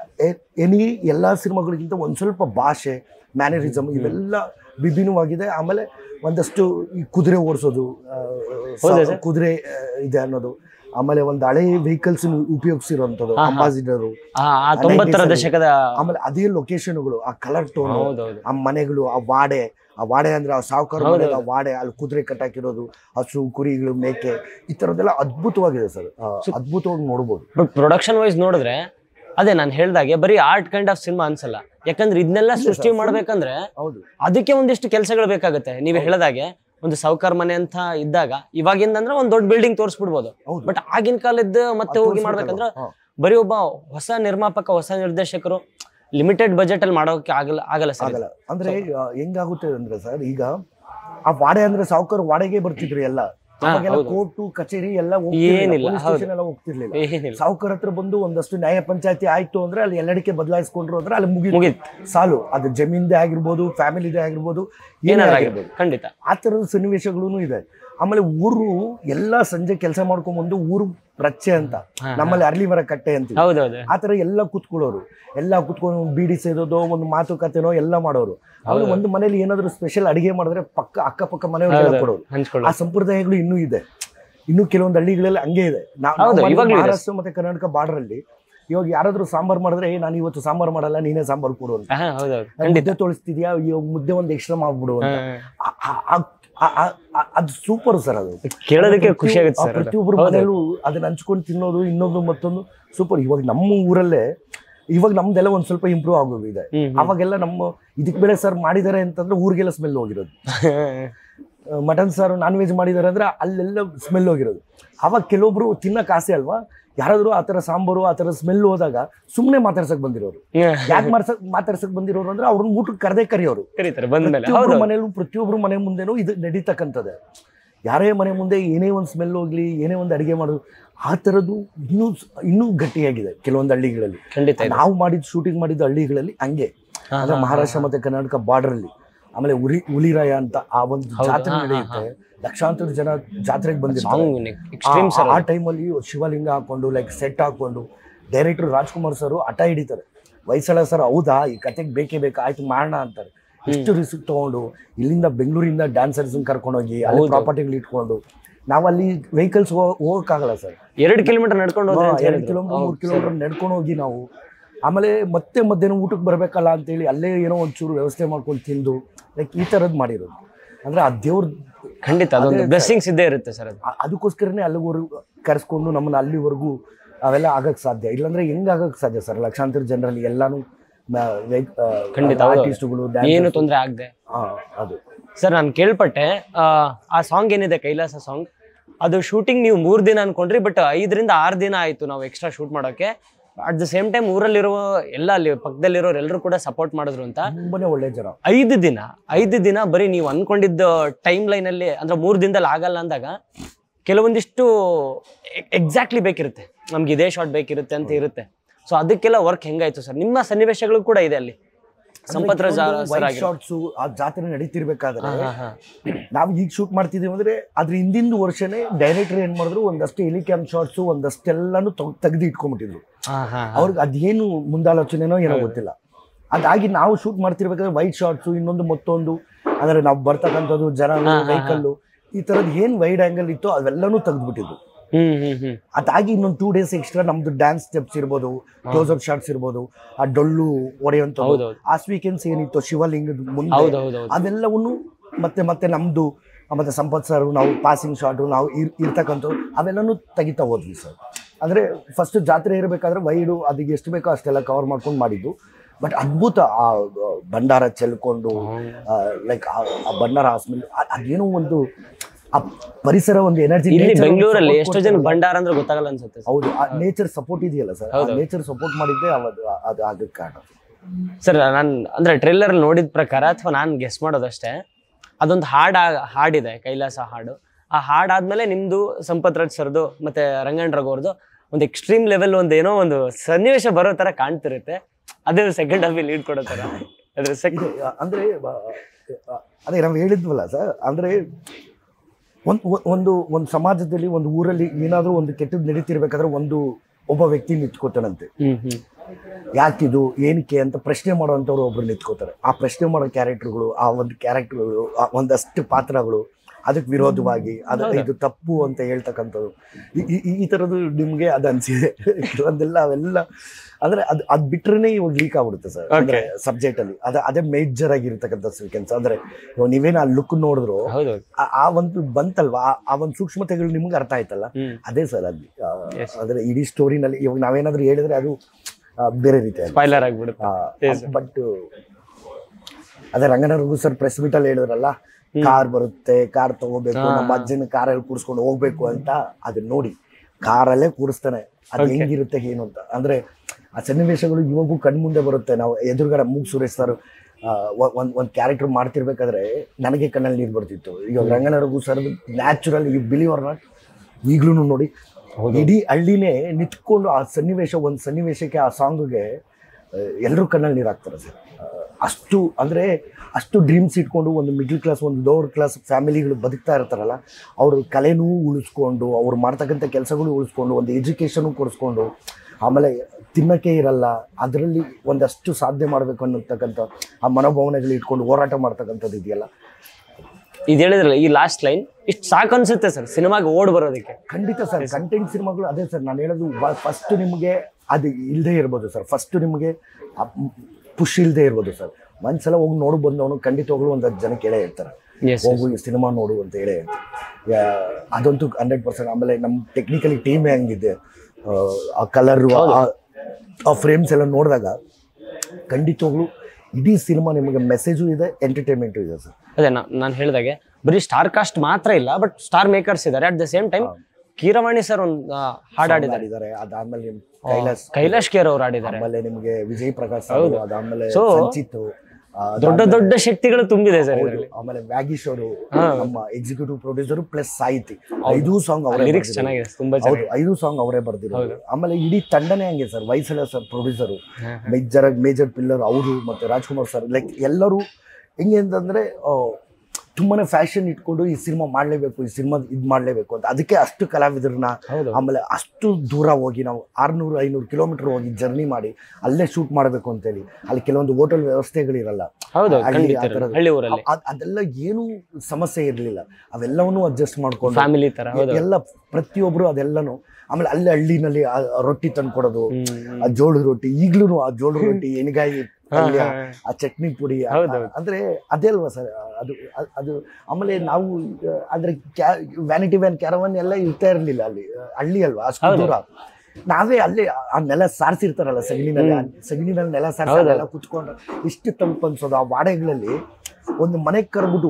ಎನಿ ಎಲ್ಲ ಸಿನಿಮಾಗಳಿಗಿಂತ ಒಂದು ಸ್ವಲ್ಪ ಭಾಷೆ ಮ್ಯಾನರಿಸಮ್ ಇವೆಲ್ಲ ವಿಭಿನ್ನವಾಗಿದೆ ಆಮೇಲೆ ಒಂದಷ್ಟು ಈ ಕುದುರೆ ಓಡಿಸೋದು ಹೌದಾ ಸರ್? ಕುದುರೆ ಆ, ಇದೆ ಅನ್ನೋದು ಆಮೇಲೆ ಒಂದು ಹಳೆ ವೆಹಿಕಲ್ಸ್ ಉಪಯೋಗಿಸಿರುವಂಥದ್ದು ಹಾ, ಹಾ. ಅಂಬಾಸಿಡರು ಆ ಆ ತೊಂಬತ್ತರ 90s ಅಲ್ಲಿ. ದಶಕದ ಆಮೇಲೆ ಅದೇ ಲೊಕೇಶನ್ಗಳು ಆ ಕಲರ್ ಟೋನ್ ಹೌದೌದು ಆ ಮನೆಗಳು ಆ ವಾಡೆ ಆ ವಾಡೆ ಅಂದ್ರೆ ಆ ಸಾವುಕಾರ ಹೌದು, ಮನೆಗೆ ಆ ವಾಡೆ ಅಲ್ಲಿ ಕುದುರೆ ಕಟ್ಟಾಕಿರೋದು ಹಸು ಕುರಿಗಳು ಮೇಕೆ ಈ ಥರದ್ದೆಲ್ಲ ಅದ್ಭುತವಾಗಿದೆ ಸರ್ ಅದ್ಭುತವಾಗಿ ನೋಡ್ಬೋದು ಬಟ್ ಪ್ರೊಡಕ್ಷನ್ ವೈಸ್ ನೋಡಿದ್ರೆ ಅದೇ ನಾನು ಹೇಳ್ದಾಗೆ ಬರೀ ಆರ್ಟ್ ಕೈಂಡ್ ಆಫ್ ಸಿನಿಮಾ ಅನ್ಸಲ್ಲ ಯಾಕಂದ್ರೆ ಇದನ್ನೆಲ್ಲ ಸೃಷ್ಟಿ ಮಾಡ್ಬೇಕಂದ್ರೆ ಹೌದು ಅದಕ್ಕೆ ಒಂದಿಷ್ಟು ಕೆಲಸಗಳು ಬೇಕಾಗುತ್ತೆ ನೀವು ಹೇಳ್ದಾಗೆ ಒಂದು ಸಾವುಕಾರ ಮನೆ ಅಂತ ಇದ್ದಾಗ ಇವಾಗಿಂದ ಅಂದ್ರೆ ಒಂದ್ ದೊಡ್ಡ ಬಿಲ್ಡಿಂಗ್ ತೋರಿಸ್ಬಿಡ್ಬೋದು ಹೌದು ಬಟ್ ಆಗಿನ ಕಾಲದ ಮತ್ತೆ ಹೋಗಿ ತೋರ್ಸ್ಬೇಕಲ್ಲ. ಮಾಡ್ಬೇಕಂದ್ರೆ ಹಾ. ಬರೀ ಒಬ್ಬ ಹೊಸ ನಿರ್ಮಾಪಕ ಹೊಸ ನಿರ್ದೇಶಕರು ಲಿಮಿಟೆಡ್ ಬಜೆಟ್ ಅಲ್ಲಿ ಮಾಡೋಕೆ ಆಗಲ್ಲ ಆಗಲ್ಲ ಸರ್ ಆಗಲ್ಲ ಅಂದ್ರೆ ಆ, ಹೆಂಗಾಗುತ್ತೆ ಅಂದ್ರೆ ಸರ್ ಈಗ ಆ ವಾಡೆ ಅಂದ್ರೆ ಸಾವುಕಾರ ವಾಡೆಗೆ ಬರ್ತಿದ್ರು ಎಲ್ಲ ಹಾ, ಅವಾಗೆಲ್ಲ ಹೌದು. ಕೋರ್ಟು ಕಚೇರಿ ಎಲ್ಲ ಏನಿಲ್ಲ, ಹೌದು. ಸ್ಟೇಷನ್ ಎಲ್ಲ ಹೋಗ್ತಿರ್ಲಿಲ್ಲ ಏನಿಲ್ಲ ಸಾವುಕಾರ ಹತ್ರ ಬಂದು ಒಂದಷ್ಟು ನ್ಯಾಯ ಪಂಚಾಯತಿ ಆಯ್ತು ಅಂದ್ರೆ ಅಲ್ಲಿ ಎಲ್ಲಡಿಕೆ ಬದಲಾಯಿಸ್ಕೊಂಡ್ರು ಅಂದ್ರೆ ಅಲ್ಲಿ ಮುಗಿ ಮುಗೀತು ಸಾಲು ಅದು ಜಮೀನ್ದೇ ಆಗಿರ್ಬೋದು ಫ್ಯಾಮಿಲಿದೇ ಆಗಿರ್ಬೋದು ಏನೇ ಏನಾರ ಆಗಿರ್ಬೋದು ಖಂಡಿತ ಆ ಥರದ ಸನ್ನಿವೇಶಗಳೂ ಇದೆ ಆಮೇಲೆ ಊರು ಎಲ್ಲ ಸಂಜೆ ಕೆಲಸ ಮಾಡ್ಕೊಂಡ್ಬಂದು ಊರು ರಚ್ಚೆ ಅಂತ ಹಾ, ನಮ್ಮಲ್ಲಿ ಅರ್ಲಿ ಮರ ಕಟ್ಟೆ ಅಂತೀವಿ ಹೌದೌದು ಆ ಥರ ಎಲ್ಲ ಕುತ್ಕೊಳ್ಳೋರು ಎಲ್ಲ ಕುತ್ಕೊಂಡು ಬೀಡಿ ಸೇದೋದು ಒಂದು ಮಾತುಕತೆನೋ ಎಲ್ಲ ಮಾಡೋರು ಆಮೇಲೆ ಒಂದು ಮನೇಲಿ ಏನಾದ್ರು ಸ್ಪೆಷಲ್ ಅಡಿಗೆ ಮಾಡಿದ್ರೆ ಪಕ್ಕ ಅಕ್ಕಪಕ್ಕ ಮನೆಯವ್ರಿಗೆಲ್ಲ ಹೌದು. ಕೊಡೋರು ಹಂಚ್ಕೊಳ್ಳಿ ಆ ಸಂಪ್ರದಾಯಗಳು ಇನ್ನೂ ಇದೆ ಇನ್ನೂ ಕೆಲವೊಂದು ಹಳ್ಳಿಗಳಲ್ಲಿ ಹಂಗೆ ಇದೆ ನಾವು ಹೌದು, ನಾವು ಇವಾಗ್ಲೂ ಇದೆ. ಮಹಾರಾಷ್ಟ್ರ ಮತ್ತೆ ಕರ್ನಾಟಕ ಬಾರ್ಡರ್ ಅಲ್ಲಿ ಇವಾಗ ಯಾರಾದ್ರೂ ಸಾಂಬಾರ್ ಮಾಡಿದ್ರೆ "ಏ, ನಾನು ಇವತ್ತು ಸಾಂಬಾರ್ ಮಾಡಲ್ಲ ನೀನೇ ಸಾಂಬಾರ್ ಕೊಡು ಅಂತ ಹಾ ಹೌದೌದು ನಾನ್ ಖಂಡಿತ ಮುದ್ದೆ ತೋಳಿಸ್ತಿದ್ಯಾ ಇವಾಗ ಮುದ್ದೆ ಒಂದು ಎಕ್ಸ್ಟ್ರಾ ಮಾಡ್ಬಿಡು ಅಂತ ಹಾ. ಆ- ಆ- ಆ- ಆ- ಆ- ಆ- ಅದು ಸೂಪರ್ ಸರ್ ಅದು ಕೇಳೋದಕ್ಕೆ ಖುಷಿ ಆಗುತ್ತೆ ಆ ಸರ್ ಪ್ರತಿಯೊಬ್ಬರು ಮನೆಯಲ್ಲೂ ಅದನ್ನ ಹಂಚ್ಕೊಂಡು ತಿನ್ನೋದು ಇನ್ನೊಂದು ಮತ್ತೊಂದು ಸೂಪರ್ ಇವಾಗ ನಮ್ಮ ಊರಲ್ಲೇ ಇವಾಗ ನಮ್ದೆಲ್ಲ ಒಂದ್ ಸ್ವಲ್ಪ ಇಂಪ್ರೂವ್ ಆಗೋಗಿದೆ ಅವಾಗೆಲ್ಲ ನಮ್ಮ ಇದಕ್ ಬೇರೆ ಸರ್ ಮಾಡಿದ್ದಾರೆ ಅಂತಂದ್ರೆ ಊರಿಗೆಲ್ಲ ಸ್ಮೆಲ್ ಹೋಗಿರೋದು ಮಟನ್ ಸಾರು ನಾನ್ ವೆಜ್ ಮಾಡಿದ್ದಾರೆ ಅಂದ್ರೆ ಅಲ್ಲೆಲ್ಲ ಸ್ಮೆಲ್ ಹೋಗಿರೋದು ಅವಾಗ ಕೆಲವೊಬ್ರು ತಿನ್ನಕ್ ಆಸೆ ಅಲ್ವಾ ಯಾರಾದ್ರೂ ಆ ಥರ ಸಾಂಬಾರು ಆ ಥರ ಸ್ಮೆಲ್ ಹೋದಾಗ ಸುಮ್ಮನೆ ಮಾತಾಡ್ಸಕ್ ಬಂದಿರೋರು ಯಾಕೆ ಮಾತಾಡ್ಸಕ್ ಮಾತಾಡ್ಸಕ್ ಬಂದಿರೋರು ಅಂದ್ರೆ ಅವ್ರನ್ನ ಊಟಕ್ಕೆ ಕರೆದೇ ಕರೆಯೋರು ಕರೀತಾರೆ ಬಂದ್ಮೇಲೆ ಪ್ರತಿಯೊಬ್ರು ಹೌದು ಮನೇಲೂ ಪ್ರತಿಯೊಬ್ರು ಮನೆ ಮುಂದೆನೂ ಇದು ನಡೀತಕ್ಕಂಥದ್ದೇ ಯಾರೇ ಮನೆ ಮುಂದೆ ಏನೇ ಒಂದು ಸ್ಮೆಲ್ ಹೋಗ್ಲಿ ಏನೇ ಒಂದು ಅಡಿಗೆ ಮಾಡೋದು ಆ ಥರದ್ದು ಇನ್ನೂ ಸ್- ಇನ್ನೂ ಗಟ್ಟಿಯಾಗಿದೆ ಕೆಲವೊಂದು ಹಳ್ಳಿಗಳಲ್ಲಿ ಖಂಡಿತ ಇದೆ. ನಾವು ಮಾಡಿದ ಶೂಟಿಂಗ್ ಮಾಡಿದ ಹಳ್ಳಿಗಳಲ್ಲಿ ಹಂಗೆ ಹಾ, ಅಂದ್ರೆ ಹಾ, ಮಹಾರಾಷ್ಟ್ರ ಮತ್ತೆ ಕರ್ನಾಟಕ ಬಾರ್ಡರ್ ಅಲ್ಲಿ ಆಮೇಲೆ ಉರಿ ಹುಲಿರಾಯ ಅಂತ ಆ ಒಂದು ಹೌದು, ಜಾತ್ರೆ ಹಾ, ಹಾ, ನಡೆಯುತ್ತೆ ಲಕ್ಷಾಂತರ ಜನ ಜಾತ್ರೆಗೆ ಬಂದಿರ್ತಾರೆ ಸಾಂಗ್ ಎಕ್ಸ್ಟ್ರೀಮ್ ಸರ್ ಆ ಟೈಮಲ್ಲಿ ಶಿವಲಿಂಗ ಹಾಕೊಂಡು ಲೈಕ್ ಸೆಟ್ ಹಾಕೊಂಡು ಡೈರೆಕ್ಟರ್ ರಾಜ್ಕುಮಾರ್ ಸರ್ ಹಠ ಹಿಡಿತಾರೆ ವಯಸ್ಸಲ್ಲ ಸರ್ ಹೌದಾ ಈ ಕತೆಗೆ ಬೇಕೇ ಬೇಕಾ ಆಯ್ತು ಮಾಡೋಣ ಅಂತಾರೆ ಇಷ್ಟು ರಿಸ್ಕ್ ತಗೊಂಡು ಇಲ್ಲಿಂದ ಬೆಂಗಳೂರಿಂದ ಡ್ಯಾನ್ಸರ್ಸ್ ಕರ್ಕೊಂಡೋಗಿ ಅಲ್ಲಿ ಹೌದು. ಪ್ರಾಪರ್ಟಿಗಳು ಇಟ್ಕೊಂಡು ನಾವು ಅಲ್ಲಿ ವೆಹಿಕಲ್ಸ್ ಹೋಗಕ್ಕಾಗಲ್ಲ ಸರ್ ಎರಡು ಕಿಲೋಮೀಟರ್ ನಡ್ಕೊಂಡು ಹೋದ್ರೆ ಅಂತ ಎರಡು ಹೇಳಿದ್ರು. ಕಿಲೋಮೀಟರ್ ಮೂರು ಹೌದು, ಕಿಲೋಮೀಟರ್ ನಡ್ಕೊಂಡು ಹೋಗಿ ನಾವು ಆಮೇಲೆ ಮತ್ತೆ ಮಧ್ಯಾಹ್ನ ಊಟಕ್ಕೆ ಬರಬೇಕಲ್ಲ ಅಂತೇಳಿ ಅಲ್ಲೇ ಏನೋ ಒಂಚೂರು ವ್ಯವಸ್ಥೆ ಮಾಡ್ಕೊಂಡು ತಿಂದು ಲೈಕ್ ಈ ಥರದ್ದು ಮಾಡಿರೋದು ಅಂದ್ರೆ ಆ ದೇವ್ರ ಖಂಡಿತ ಅದೊಂದು ಬ್ಲೆಸ್ಸಿಂಗ್ಸ್ ಇದ್ದೇ ಇರುತ್ತೆ ಸರ್ ಅದು ಆ- ಅದಕ್ಕೋಸ್ಕರನೇ ಅಲ್ಲಿವರೆಗೂ ಕರೆಸ್ಕೊಂಡು ನಮ್ಮನ್ನ ಅಲ್ಲಿವರೆಗೂ ಅವೆಲ್ಲ ಆಗಕ್ಕೆ ಸಾಧ್ಯ ಇಲ್ಲಾಂದ್ರೆ ಹೆಂಗ್ ಆಗಕ್ಕೆ ಸಾಧ್ಯ ಸರ್ ಲಕ್ಷಾಂತರ ಜನರಲ್ಲಿ ಎಲ್ಲಾನು ಖಂಡಿತ, ಹೌದು. ಆರ್ಟಿಸ್ಟ್ಗಳು ಏನು ತೊಂದರೆ ಆಗದೆ ಅದು ಸರ್ ನಾನು ಕೇಳ್ಪಟ್ಟೆ ಆ, ಆ ಸಾಂಗ್ ಏನಿದೆ ಕೈಲಾಸ ಸಾಂಗ್ ಅದು ಶೂಟಿಂಗ್ ನೀವು ಮೂರ್ ದಿನ ಅನ್ಕೊಂಡ್ರಿ ಬಟ್ ಐದರಿಂದ ಆರು ದಿನ ಆಯ್ತು ನಾವು ಎಕ್ಸ್ಟ್ರಾ ಶೂಟ್ ಮಾಡೋಕೆ ಅಟ್ ದ ಸೇಮ್ ಟೈಮ್ ಊರಲ್ಲಿರುವ ಎಲ್ಲ ಅಲ್ಲಿ ಪಕ್ಕದಲ್ಲಿರೋರು ಎಲ್ಲರೂ ಕೂಡ ಸಪೋರ್ಟ್ ಮಾಡಿದ್ರು ಅಂತ ತುಂಬಾನೇ ಒಳ್ಳೆ ಜನ ಐದು ದಿನ ಐದು ದಿನ ಬರೀ ನೀವು ಅನ್ಕೊಂಡಿದ್ದ ಟೈಮ್ ಲೈನಲ್ಲಿ ಅಂದ್ರೆ ಮೂರು ದಿನದಲ್ಲಿ ಆಗಲ್ಲ ಅಂದಾಗ ಕೆಲವೊಂದಿಷ್ಟು ಎಕ್ಸಾಕ್ಟ್ಲಿ ಬೇಕಿರುತ್ತೆ ನಮ್ಗೆ ಇದೇ ಶಾಟ್ ಬೇಕಿರುತ್ತೆ ಅಂತ ಇರುತ್ತೆ ಸೊ ಅದಕ್ಕೆಲ್ಲ ವರ್ಕ್ ಹೆಂಗಾಯ್ತು ಸರ್ ನಿಮ್ಮ ಸನ್ನಿವೇಶಗಳು ಕೂಡ ಇದೆ ಅಲ್ಲಿ ಸಂಪತ್ ರಾಜ್ ಸರ್ ಆಗಿರೋ ಶಾರ್ಟ್ಸು ಆ ಜಾತ್ರೆ ನಡೀತಿರ್ಬೇಕಾದ್ರೆ ಹಾ, ಹಾ. ನಾವು ಈಗ ಶೂಟ್ ಮಾಡ್ತಿದೀವಿ ಅಂದ್ರೆ ಅದ್ರ ಹಿಂದಿಂದು ವರ್ಷನೇ ಡೈರೆಕ್ಟರ್ ಏನ್ ಮಾಡಿದ್ರು ಒಂದಷ್ಟು ಎಲಿಕ್ಯಾಮ್ ಶಾರ್ಟ್ಸು ಒಂದಷ್ಟೆಲ್ಲಾನು ತೆಗೆದು ಇಟ್ಕೊಂಡ್ಬಿಟ್ಟಿದ್ರು ಹಾ, ಹಾ, ಹಾ. ಅವ್ರಿಗೆ ಅದೇನು ಮುಂದಾಲೋಚನೆನೋ ಏನೋ ಗೊತ್ತಿಲ್ಲ ಅದಾಗಿ ನಾವು ಶೂಟ್ ಮಾಡ್ತಿರ್ಬೇಕಾದ್ರೆ ವೈಟ್ ಶಾರ್ಟ್ಸು ಇನ್ನೊಂದು ಮತ್ತೊಂದು ಅಂದ್ರೆ ನಾವು ಬರ್ತಕ್ಕಂಥದ್ದು ಜನ ವೆಹಿಕಲ್ಲು ಈ ಥರದ್ದು ಏನು ವೈಡ್ ಆಂಗಲ್ ಇತ್ತು ಅವೆಲ್ಲನೂ ತೆಗೆದ್ಬಿಟ್ಟಿದ್ದು ಹ್ಮ್ ಹ್ಮ್ ಹ್ಮ್ ಅದಾಗಿ ಇನ್ನೊಂದು ಟೂ ಡೇಸ್ ಎಕ್ಸ್ಟ್ರಾ ನಮ್ದು ಡ್ಯಾನ್ಸ್ ಸ್ಟೆಪ್ಸ್ ಇರ್ಬೋದು ಕ್ಲೋಸ್ ಅಪ್ ಶಾರ್ಟ್ಸ್ ಇರ್ಬೋದು ಆ ಡೊಳ್ಳು ಹೊಡೆಯುವಂಥದ್ದು ಹೌದೌದು ಆ ಸ್ವೀಕೆನ್ಸ್ ಏನಿತ್ತು ಶಿವಲಿಂಗದ ಮುಂದೆ ಹೌದು ಹೌದು ಹೌದು ಅದೆಲ್ಲವನ್ನು ಮತ್ತೆ ಮತ್ತೆ ನಮ್ದು ಮತ್ತೆ ಸಂಪತ್ ಸರ್ ನಾವು ಪಾಸಿಂಗ್ ಶಾಟು ನಾವು ಇರ್ ಇರ್ತಕ್ಕಂಥದ್ದು ಅವೆಲ್ಲನೂ ತೆಗಿತಾ ಹೋದ್ವಿ ಸರ್ ಅಂದರೆ ಫಸ್ಟ್ ಜಾತ್ರೆ ಇರಬೇಕಾದ್ರೆ ವೈಡು ಅದಕ್ಕೆ ಎಷ್ಟು ಬೇಕೋ ಅಷ್ಟೆಲ್ಲ ಕವರ್ ಮಾಡ್ಕೊಂಡು ಮಾಡಿದ್ದು ಬಟ್ ಅದ್ಭುತ ಆ ಆ ಭಂಡಾರ ಚೆಲ್ಕೊಂಡು ಲೈಕ್ ಆ ಭಂಡಾರ ಆಸ್ಮೇಲೆ ಅದೇನೋ ಒಂದು ಆ ಪರಿಸರ ಒಂದು ಎನರ್ಜಿ ಇಲ್ಲಿ ಬೆಂಗಳೂರಲ್ಲಿ ಎಷ್ಟೋ ಜನ ಭಂಡಾರ ಅಂದ್ರೆ ಗೊತ್ತಾಗಲ್ಲ ಅನ್ಸುತ್ತೆ sir. ಹೌದು ಆ ನೇಚರ್ ಸಪೋರ್ಟ್ ಇದೆಯಲ್ಲ ಸರ್ ಆ ನೇಚರ್ ಸಪೋರ್ಟ್ ಮಾಡಿದ್ದೆ ಅವತ್ತು ಅದು ಆಗಕ್ಕೆ ಕಾರಣ ಸರ್ ನಾನು ಅಂದ್ರೆ ಟ್ರೇಲರ್ ನೋಡಿದ ಪ್ರಕಾರ ಅಥವಾ ನಾನು ಗೆಸ್ ಮಾಡೋದಷ್ಟೇ ಅದೊಂದು ಹಾಡ್ ಹಾಡಿದೆ ಕೈಲಾಸ ಹಾಡು ಆ ಹಾಡಾದ್ಮೇಲೆ ನಿಮ್ದು ಸಂಪತ್ ರಾಜ್ ಸರ್ದು ಮತ್ತೆ ರಂಗಣ್ಣ ರಘು ಅವ್ರದ್ದು ಒಂದು ಎಕ್ಸ್ಟ್ರೀಮ್ ಲೆವೆಲ್ ಒಂದು ಏನೋ ಒಂದು ಸನ್ನಿವೇಶ ಬರೋ ತರ ಕಾಣ್ತಿರುತ್ತೆ ಅದೇ ಸೆಕೆಂಡ್ ಹಾಫಿ ಲೀಡ್ ಕೊಡೋ ತರ ಅದ್ರ ಸೆಕ್ ಇದು ಅಂದ್ರೆ ಆ, ಆ, ಅದೇ ನಾವು ಹೇಳಿದ್ವಲ್ಲ ಸರ್ ಅಂದ್ರೆ ಒಂದು ಒಂದು ಒಂದು ಸಮಾಜದಲ್ಲಿ ಒಂದು ಊರಲ್ಲಿ ಏನಾದರೂ ಒಂದು ಕೆಟ್ಟದ್ದು ನಡೀತಿರ್ಬೇಕಾದ್ರೆ ಒಂದು ಒಬ್ಬ ವ್ಯಕ್ತಿ ನಿಂತ್ಕೋತಾನಂತೆ ಹ್ಮ್ ಹ್ಮ್ ಯಾಕಿದು ಏನಕ್ಕೆ ಅಂತ ಪ್ರಶ್ನೆ ಮಾಡುವಂಥವ್ರು ಒಬ್ರು ನಿಂತ್ಕೋತಾರೆ ಆ ಪ್ರಶ್ನೆ ಮಾಡೋ ಕ್ಯಾರೆಕ್ಟರ್ಗಳು ಆ ಒಂದು ಕ್ಯಾರೆಕ್ಟರ್ಗಳು ಆ ಒಂದಷ್ಟು ಪಾತ್ರಗಳು ಅದಕ್ಕೆ ವಿರೋಧವಾಗಿ ಅದ ಇದು ತಪ್ಪು ಅಂತ ಹೇಳ್ತಕ್ಕಂಥದ್ದು ಈ- ಈ- ಈ ಥರದ್ದು ನಿಮಗೆ ಅದು ಅನ್ಸಿದೆ ಕೆಲವೊಂದೆಲ್ಲ ಅವೆಲ್ಲ ಅಂದ್ರೆ ಅದು ಅದು ಬಿಟ್ರೇನೆ ಇವಾಗ ಲೀಕ್ ಆಗ್ಬಿಡುತ್ತೆ ಸರ್ ಅಂದ್ರೆ ಸಬ್ಜೆಕ್ಟ್ ಅಲ್ಲಿ ಅದ ಅದೇ ಮೇಜರ್ ಆಗಿರ್ತಕ್ಕಂಥ ಕೆಲಸ ಅಂದ್ರೆ ಇವಾಗ ನೀವೇನು ಆ ಲುಕ್ ನೋಡಿದ್ರು ಹೌದು ಆ- ಆ ಒಂದು ಬಂತಲ್ವಾ ಆ- ಆ ಒಂದು ಸೂಕ್ಷ್ಮತೆಗಳು ನಿಮ್ಗೆ ಅರ್ಥ ಆಯ್ತಲ್ಲ ಹ್ಮ್ ಅದೇ ಸರ್ ಅಲ್ಲಿ ಆ, Yes. ಅಂದ್ರೆ ಇಡೀ ಸ್ಟೋರಿನಲ್ಲಿ ಇವಾಗ ನಾವೇನಾದ್ರೂ ಹೇಳಿದ್ರೆ ಅದು ಆ, ಬೇರೆ ರೀತಿ ಸ್ಪಾಯ್ಲರ್ ಆಗ್ಬಿಡುತ್ತೆ Yes. ಬಟ್ ಅದೇ ರಂಗನರ್ಗು ಸರ್ ಪ್ರೆಸ್ ಮೀಟ್ ಅಲ್ಲಿ ಹೇಳಿದ್ರಲ್ಲ ಕಾರ್ ಬರುತ್ತೆ ಕಾರ್ ತಗೋಬೇಕು ನಮ್ಮ ಅಜ್ಜನ ಕಾರಲ್ಲಿ ಕೂರಿಸ್ಕೊಂಡು ಹೋಗ್ಬೇಕು ಅಂತ ಅದನ್ನ ನೋಡಿ ಕಾರಲ್ಲೇ ಕೂರಿಸ್ತಾನೆ ಅದು ಹೆಂಗಿರುತ್ತೆ ಏನು ಅಂತ ಅಂದ್ರೆ ಆ ಸನ್ನಿವೇಶಗಳು ಇವಾಗೂ ಕಣ್ಮುಂದೆ ಬರುತ್ತೆ ನಾವು ಎದುರುಗಡೆ ಮೂಗ್ ಸುರೇಶ್ ಸರ್ ಒಂದ್ ಒಂದ್ ಕ್ಯಾರೆಕ್ಟರ್ ಮಾಡ್ತಿರ್ಬೇಕಾದ್ರೆ ನನಗೆ ಕಣ್ಣಲ್ಲಿ ನೀರು ಬರ್ತಿತ್ತು ಈಗ ರಂಗನರಗು sir natural you believe or not ಈಗ್ಲೂ ನೋಡಿ ಇಡೀ ಹಳ್ಳಿನೇ ನಿಂತ್ಕೊಂಡು ಆ ಸನ್ನಿವೇಶ ಒಂದು ಸನ್ನಿವೇಶಕ್ಕೆ ಆ ಸಾಂಗ್ಗೆ ಎಲ್ಲರೂ ಕಣ್ಣಲ್ಲಿ ನೀರು ಹಾಕ್ತಾರೆ ಸರ್ ಅಷ್ಟು ಅಂದರೆ ಅಷ್ಟು ಡ್ರೀಮ್ಸ್ ಇಟ್ಕೊಂಡು ಒಂದು ಮಿಡ್ಲ್ ಕ್ಲಾಸ್ ಒಂದು ಲೋವರ್ ಕ್ಲಾಸ್ ಫ್ಯಾಮಿಲಿಗಳು ಬದುಕ್ತಾ ಇರ್ತಾರಲ್ಲ ಅವರು ಕಲೆನೂ ಉಳಿಸ್ಕೊಂಡು ಅವ್ರು ಮಾಡ್ತಕ್ಕಂಥ ಕೆಲಸಗಳು ಉಳಿಸ್ಕೊಂಡು ಒಂದು ಎಜುಕೇಷನು ಕೊಡಿಸ್ಕೊಂಡು ಆಮೇಲೆ ತಿನ್ನಕ್ಕೆ ಇರಲ್ಲ ಅದರಲ್ಲಿ ಒಂದಷ್ಟು ಸಾಧ್ಯ ಮಾಡಬೇಕು ಅನ್ನತಕ್ಕಂಥ ಆ ಮನೋಭಾವನೆಗಳು ಇಟ್ಕೊಂಡು ಹೋರಾಟ ಮಾಡ್ತಕ್ಕಂಥದ್ದು ಇದೆಯಲ್ಲ ಇದು ಹೇಳಿದ್ರಲ್ಲ ಈ ಲಾಸ್ಟ್ ಲೈನ್ ಇಷ್ಟು ಸಾಕು ಅನ್ಸುತ್ತೆ ಸರ್ ಸಿನಿಮಾಗೆ ಓಡ್ ಬರೋದಕ್ಕೆ ಖಂಡಿತ ಸರ್ ಕಂಟೆಂಟ್ ಸಿನಿಮಾಗಳು ಅದೇ ಸರ್ ನಾನು ಹೇಳೋದು ಫಸ್ಟ್ ನಿಮಗೆ ಅದು ಇಲ್ಲದೆ ಇರ್ಬೋದು ಸರ್ ಫಸ್ಟ್ ನಿಮಗೆ ಪುಷ್ ಇಲ್ಲದೆ ಇರ್ಬೋದು ಸರ್ ಒಂದ್ಸಲ ಹೋಗಿ ನೋಡು ಬಂದವನು ಖಂಡಿತವಾಗ್ಲೂ ಒಂದು ಹತ್ತು ಜನ ಕೇಳೇ ಇರ್ತಾರೆ ಎಸ್ ಹೋಗು ಈ ಸಿನಿಮಾ ನೋಡು ಅಂತ ಹೇಳೇ ಇರ್ತಾರೆ ಯಾ- ಅದಂತೂ ಹಂಡ್ರೆಡ್ ಪರ್ಸೆಂಟ್ ಆಮೇಲೆ ನಮ್ಮ ಟೆಕ್ನಿಕಲಿ ಟೀಮ್ ಹೆಂಗಿದೆ ಆ, ಆ ಕಲರು ಆ ಫ್ರೇಮ್ಸ್ ಎಲ್ಲ ನೋಡಿದಾಗ ಖಂಡಿತವಾಗ್ಲೂ ಇಡೀ ಸಿನಿಮಾ ನಿಮಗೆ ಮೆಸೇಜು ಇದೆ ಎಂಟರ್ಟೈನ್ಮೆಂಟು ಇದೆ ಸರ್ ಅದೇ ನಾನು ಹೇಳಿದಾಗೆ ಬರೀ ಸ್ಟಾರ್ ಕಾಸ್ಟ್ ಮಾತ್ರ ಇಲ್ಲ ಬಟ್ ಸ್ಟಾರ್ ಮೇಕರ್ಸ್ ಇದ್ದಾರೆ at the same time Keeravani sir ಒಂದು ಹಾಡು ಆಡಿದ್ದಾರೆ ಆಡಿದ್ದಾರೆ ಅದಾದ್ಮೇಲೆ ನಿಮ್ ಕೈಲಾಸ್ ಕೈಲಾಶ್ ಕೇರ್ ಅವ್ರು ಆಡಿದ್ದಾರೆ ಆಮೇಲೆ ನಿಮಗೆ ವಿಜಯ್ ಪ್ರಕಾಶ್ ಅವರು ಅದಾದ್ಮೇಲೆ So, ಸಂಚಿತ್ ಆ, ದೊಡ್ಡ ದೊಡ್ಡ ಶಕ್ತಿಗಳು ತುಂಬಿದೆ ಸರ್ ಹೌದು. ಇದರಲ್ಲಿ ಆಮೇಲೆ ವ್ಯಾಗೀಶ್ ಅವರು ನಮ್ಮ ಎಕ್ಸಿಕ್ಯೂಟಿವ್ ಪ್ರೊಡ್ಯೂಸರ್ ಪ್ಲಸ್ ಸಾಹಿತಿ ಐದು ಸಾಂಗ್ ಅವರೇ ಲಿರಿಕ್ಸ್ ಬರ್ದಿರೋದು. ಚೆನ್ನಾಗಿದೆ ತುಂಬಾ ಹೌದು ಚೆನ್ನಾಗಿದೆ ಐದು ಸಾಂಗ್ ಅವರೇ ಬರ್ದಿರೋದು ಆಮೇಲೆ ಇಡೀ ತಂಡನೇ ಹಂಗೆ ಸರ್ ವೈಸಲ sir producer major major pillar ಅವರು ಮತ್ತೆ ರಾಜ್ಕುಮಾರ್ ಸರ್ ಲೈಕ್ ಎಲ್ಲರೂ ಹೆಂಗೆ ಅಂತಂದ್ರೆ ಆ, ತುಂಬಾನೇ ಫ್ಯಾಷನ್ ಇಟ್ಕೊಂಡು ಈ ಸಿನಿಮಾ ಮಾಡಲೇಬೇಕು ಈ ಸಿನಿಮಾ ಇದು ಮಾಡಲೇಬೇಕು ಅಂತ ಅದಕ್ಕೆ ಅಷ್ಟು ಕಲಾವಿದರನ್ನ ಹೌದು ಆಮೇಲೆ ಅಷ್ಟು ದೂರ ಹೋಗಿ ನಾವು ಆರ್ನೂರು ಐನೂರು ಕಿಲೋಮೀಟರ್ ಹೋಗಿ ಜರ್ನಿ ಮಾಡಿ ಅಲ್ಲೇ ಶೂಟ್ ಮಾಡಬೇಕು ಅಂತೇಳಿ ಅಲ್ಲಿ ಕೆಲವೊಂದು ಹೋಟೆಲ್ ವ್ಯವಸ್ಥೆಗಳಿರಲ್ಲ ಹೌದು ಹಳ್ಳಿ ಖಂಡಿತ ಆ ಇರೋದು. ಥರದ್ದು. ಹಳ್ಳಿ ಊರಲ್ಲಿ ಅ- ಅದೆಲ್ಲ ಏನೂ ಸಮಸ್ಯೆ ಇರಲಿಲ್ಲ ಅವೆಲ್ಲವನ್ನೂ ಅಡ್ಜಸ್ಟ್ ಮಾಡ್ಕೊಂಡು ಫ್ಯಾಮಿಲಿ ತರ ಹೌದು ಎಲ್ಲ ಪ್ರತಿಯೊಬ್ರು ಅದೆಲ್ಲನು ಆಮೇಲೆ ಅಲ್ಲೇ ಹಳ್ಳಿನಲ್ಲಿ ಆ ರೊಟ್ಟಿ ತಂದ್ಕೊಡೋದು ಹ್ಮ್. ಆ ಜೋಳದ ರೊಟ್ಟಿ ಈಗ್ಲೂ ಆ ಜೋಳದ ರೊಟ್ಟಿ ಎಣ್ಗಾಯಿ ಹಾ, ಪಲ್ಯ ಹಾ, ಹಾ. ಆ ಚಟ್ನಿ ಪುಡಿ ಆ- ಹೌದು. ಅಂದ್ರೆ ಅದೇ ಅಲ್ವಾ ಸರ್ ಅದು ಅ- ಅದು ಆಮೇಲೆ ನಾವು ಈಗ ಅಂದ್ರೆ ವ್ಯಾನಿಟಿ ವ್ಯಾನ್ ಕ್ಯಾರವನ್ ಎಲ್ಲ ಇರ್ತಾ ಇರಲಿಲ್ಲ ಅಲ್ಲಿ ಹಳ್ಳಿ ಅಲ್ವಾ ಅಷ್ಟು ಹೌದು. ದೂರ ನಾವೇ ಅಲ್ಲಿ ಆ ನೆಲ ಸಾರಿಸಿರ್ತಾರಲ್ಲ ಸಗಣಿನಲ್ಲಿ ಆ ಸಗಣಿನಲ್ಲಿ ನೆಲ ಸಾರಿಸಿ ಹೌದು. ಅಲ್ಲೆಲ್ಲ ಕುತ್ಕೊಂಡು ಇಷ್ಟು ತಂಪು ಅನ್ಸೋದು ಆ ವಾಡೆಗಳಲ್ಲಿ ಒಂದು ಮನೆಗೆ ಕರ್ಬಿಟ್ಟು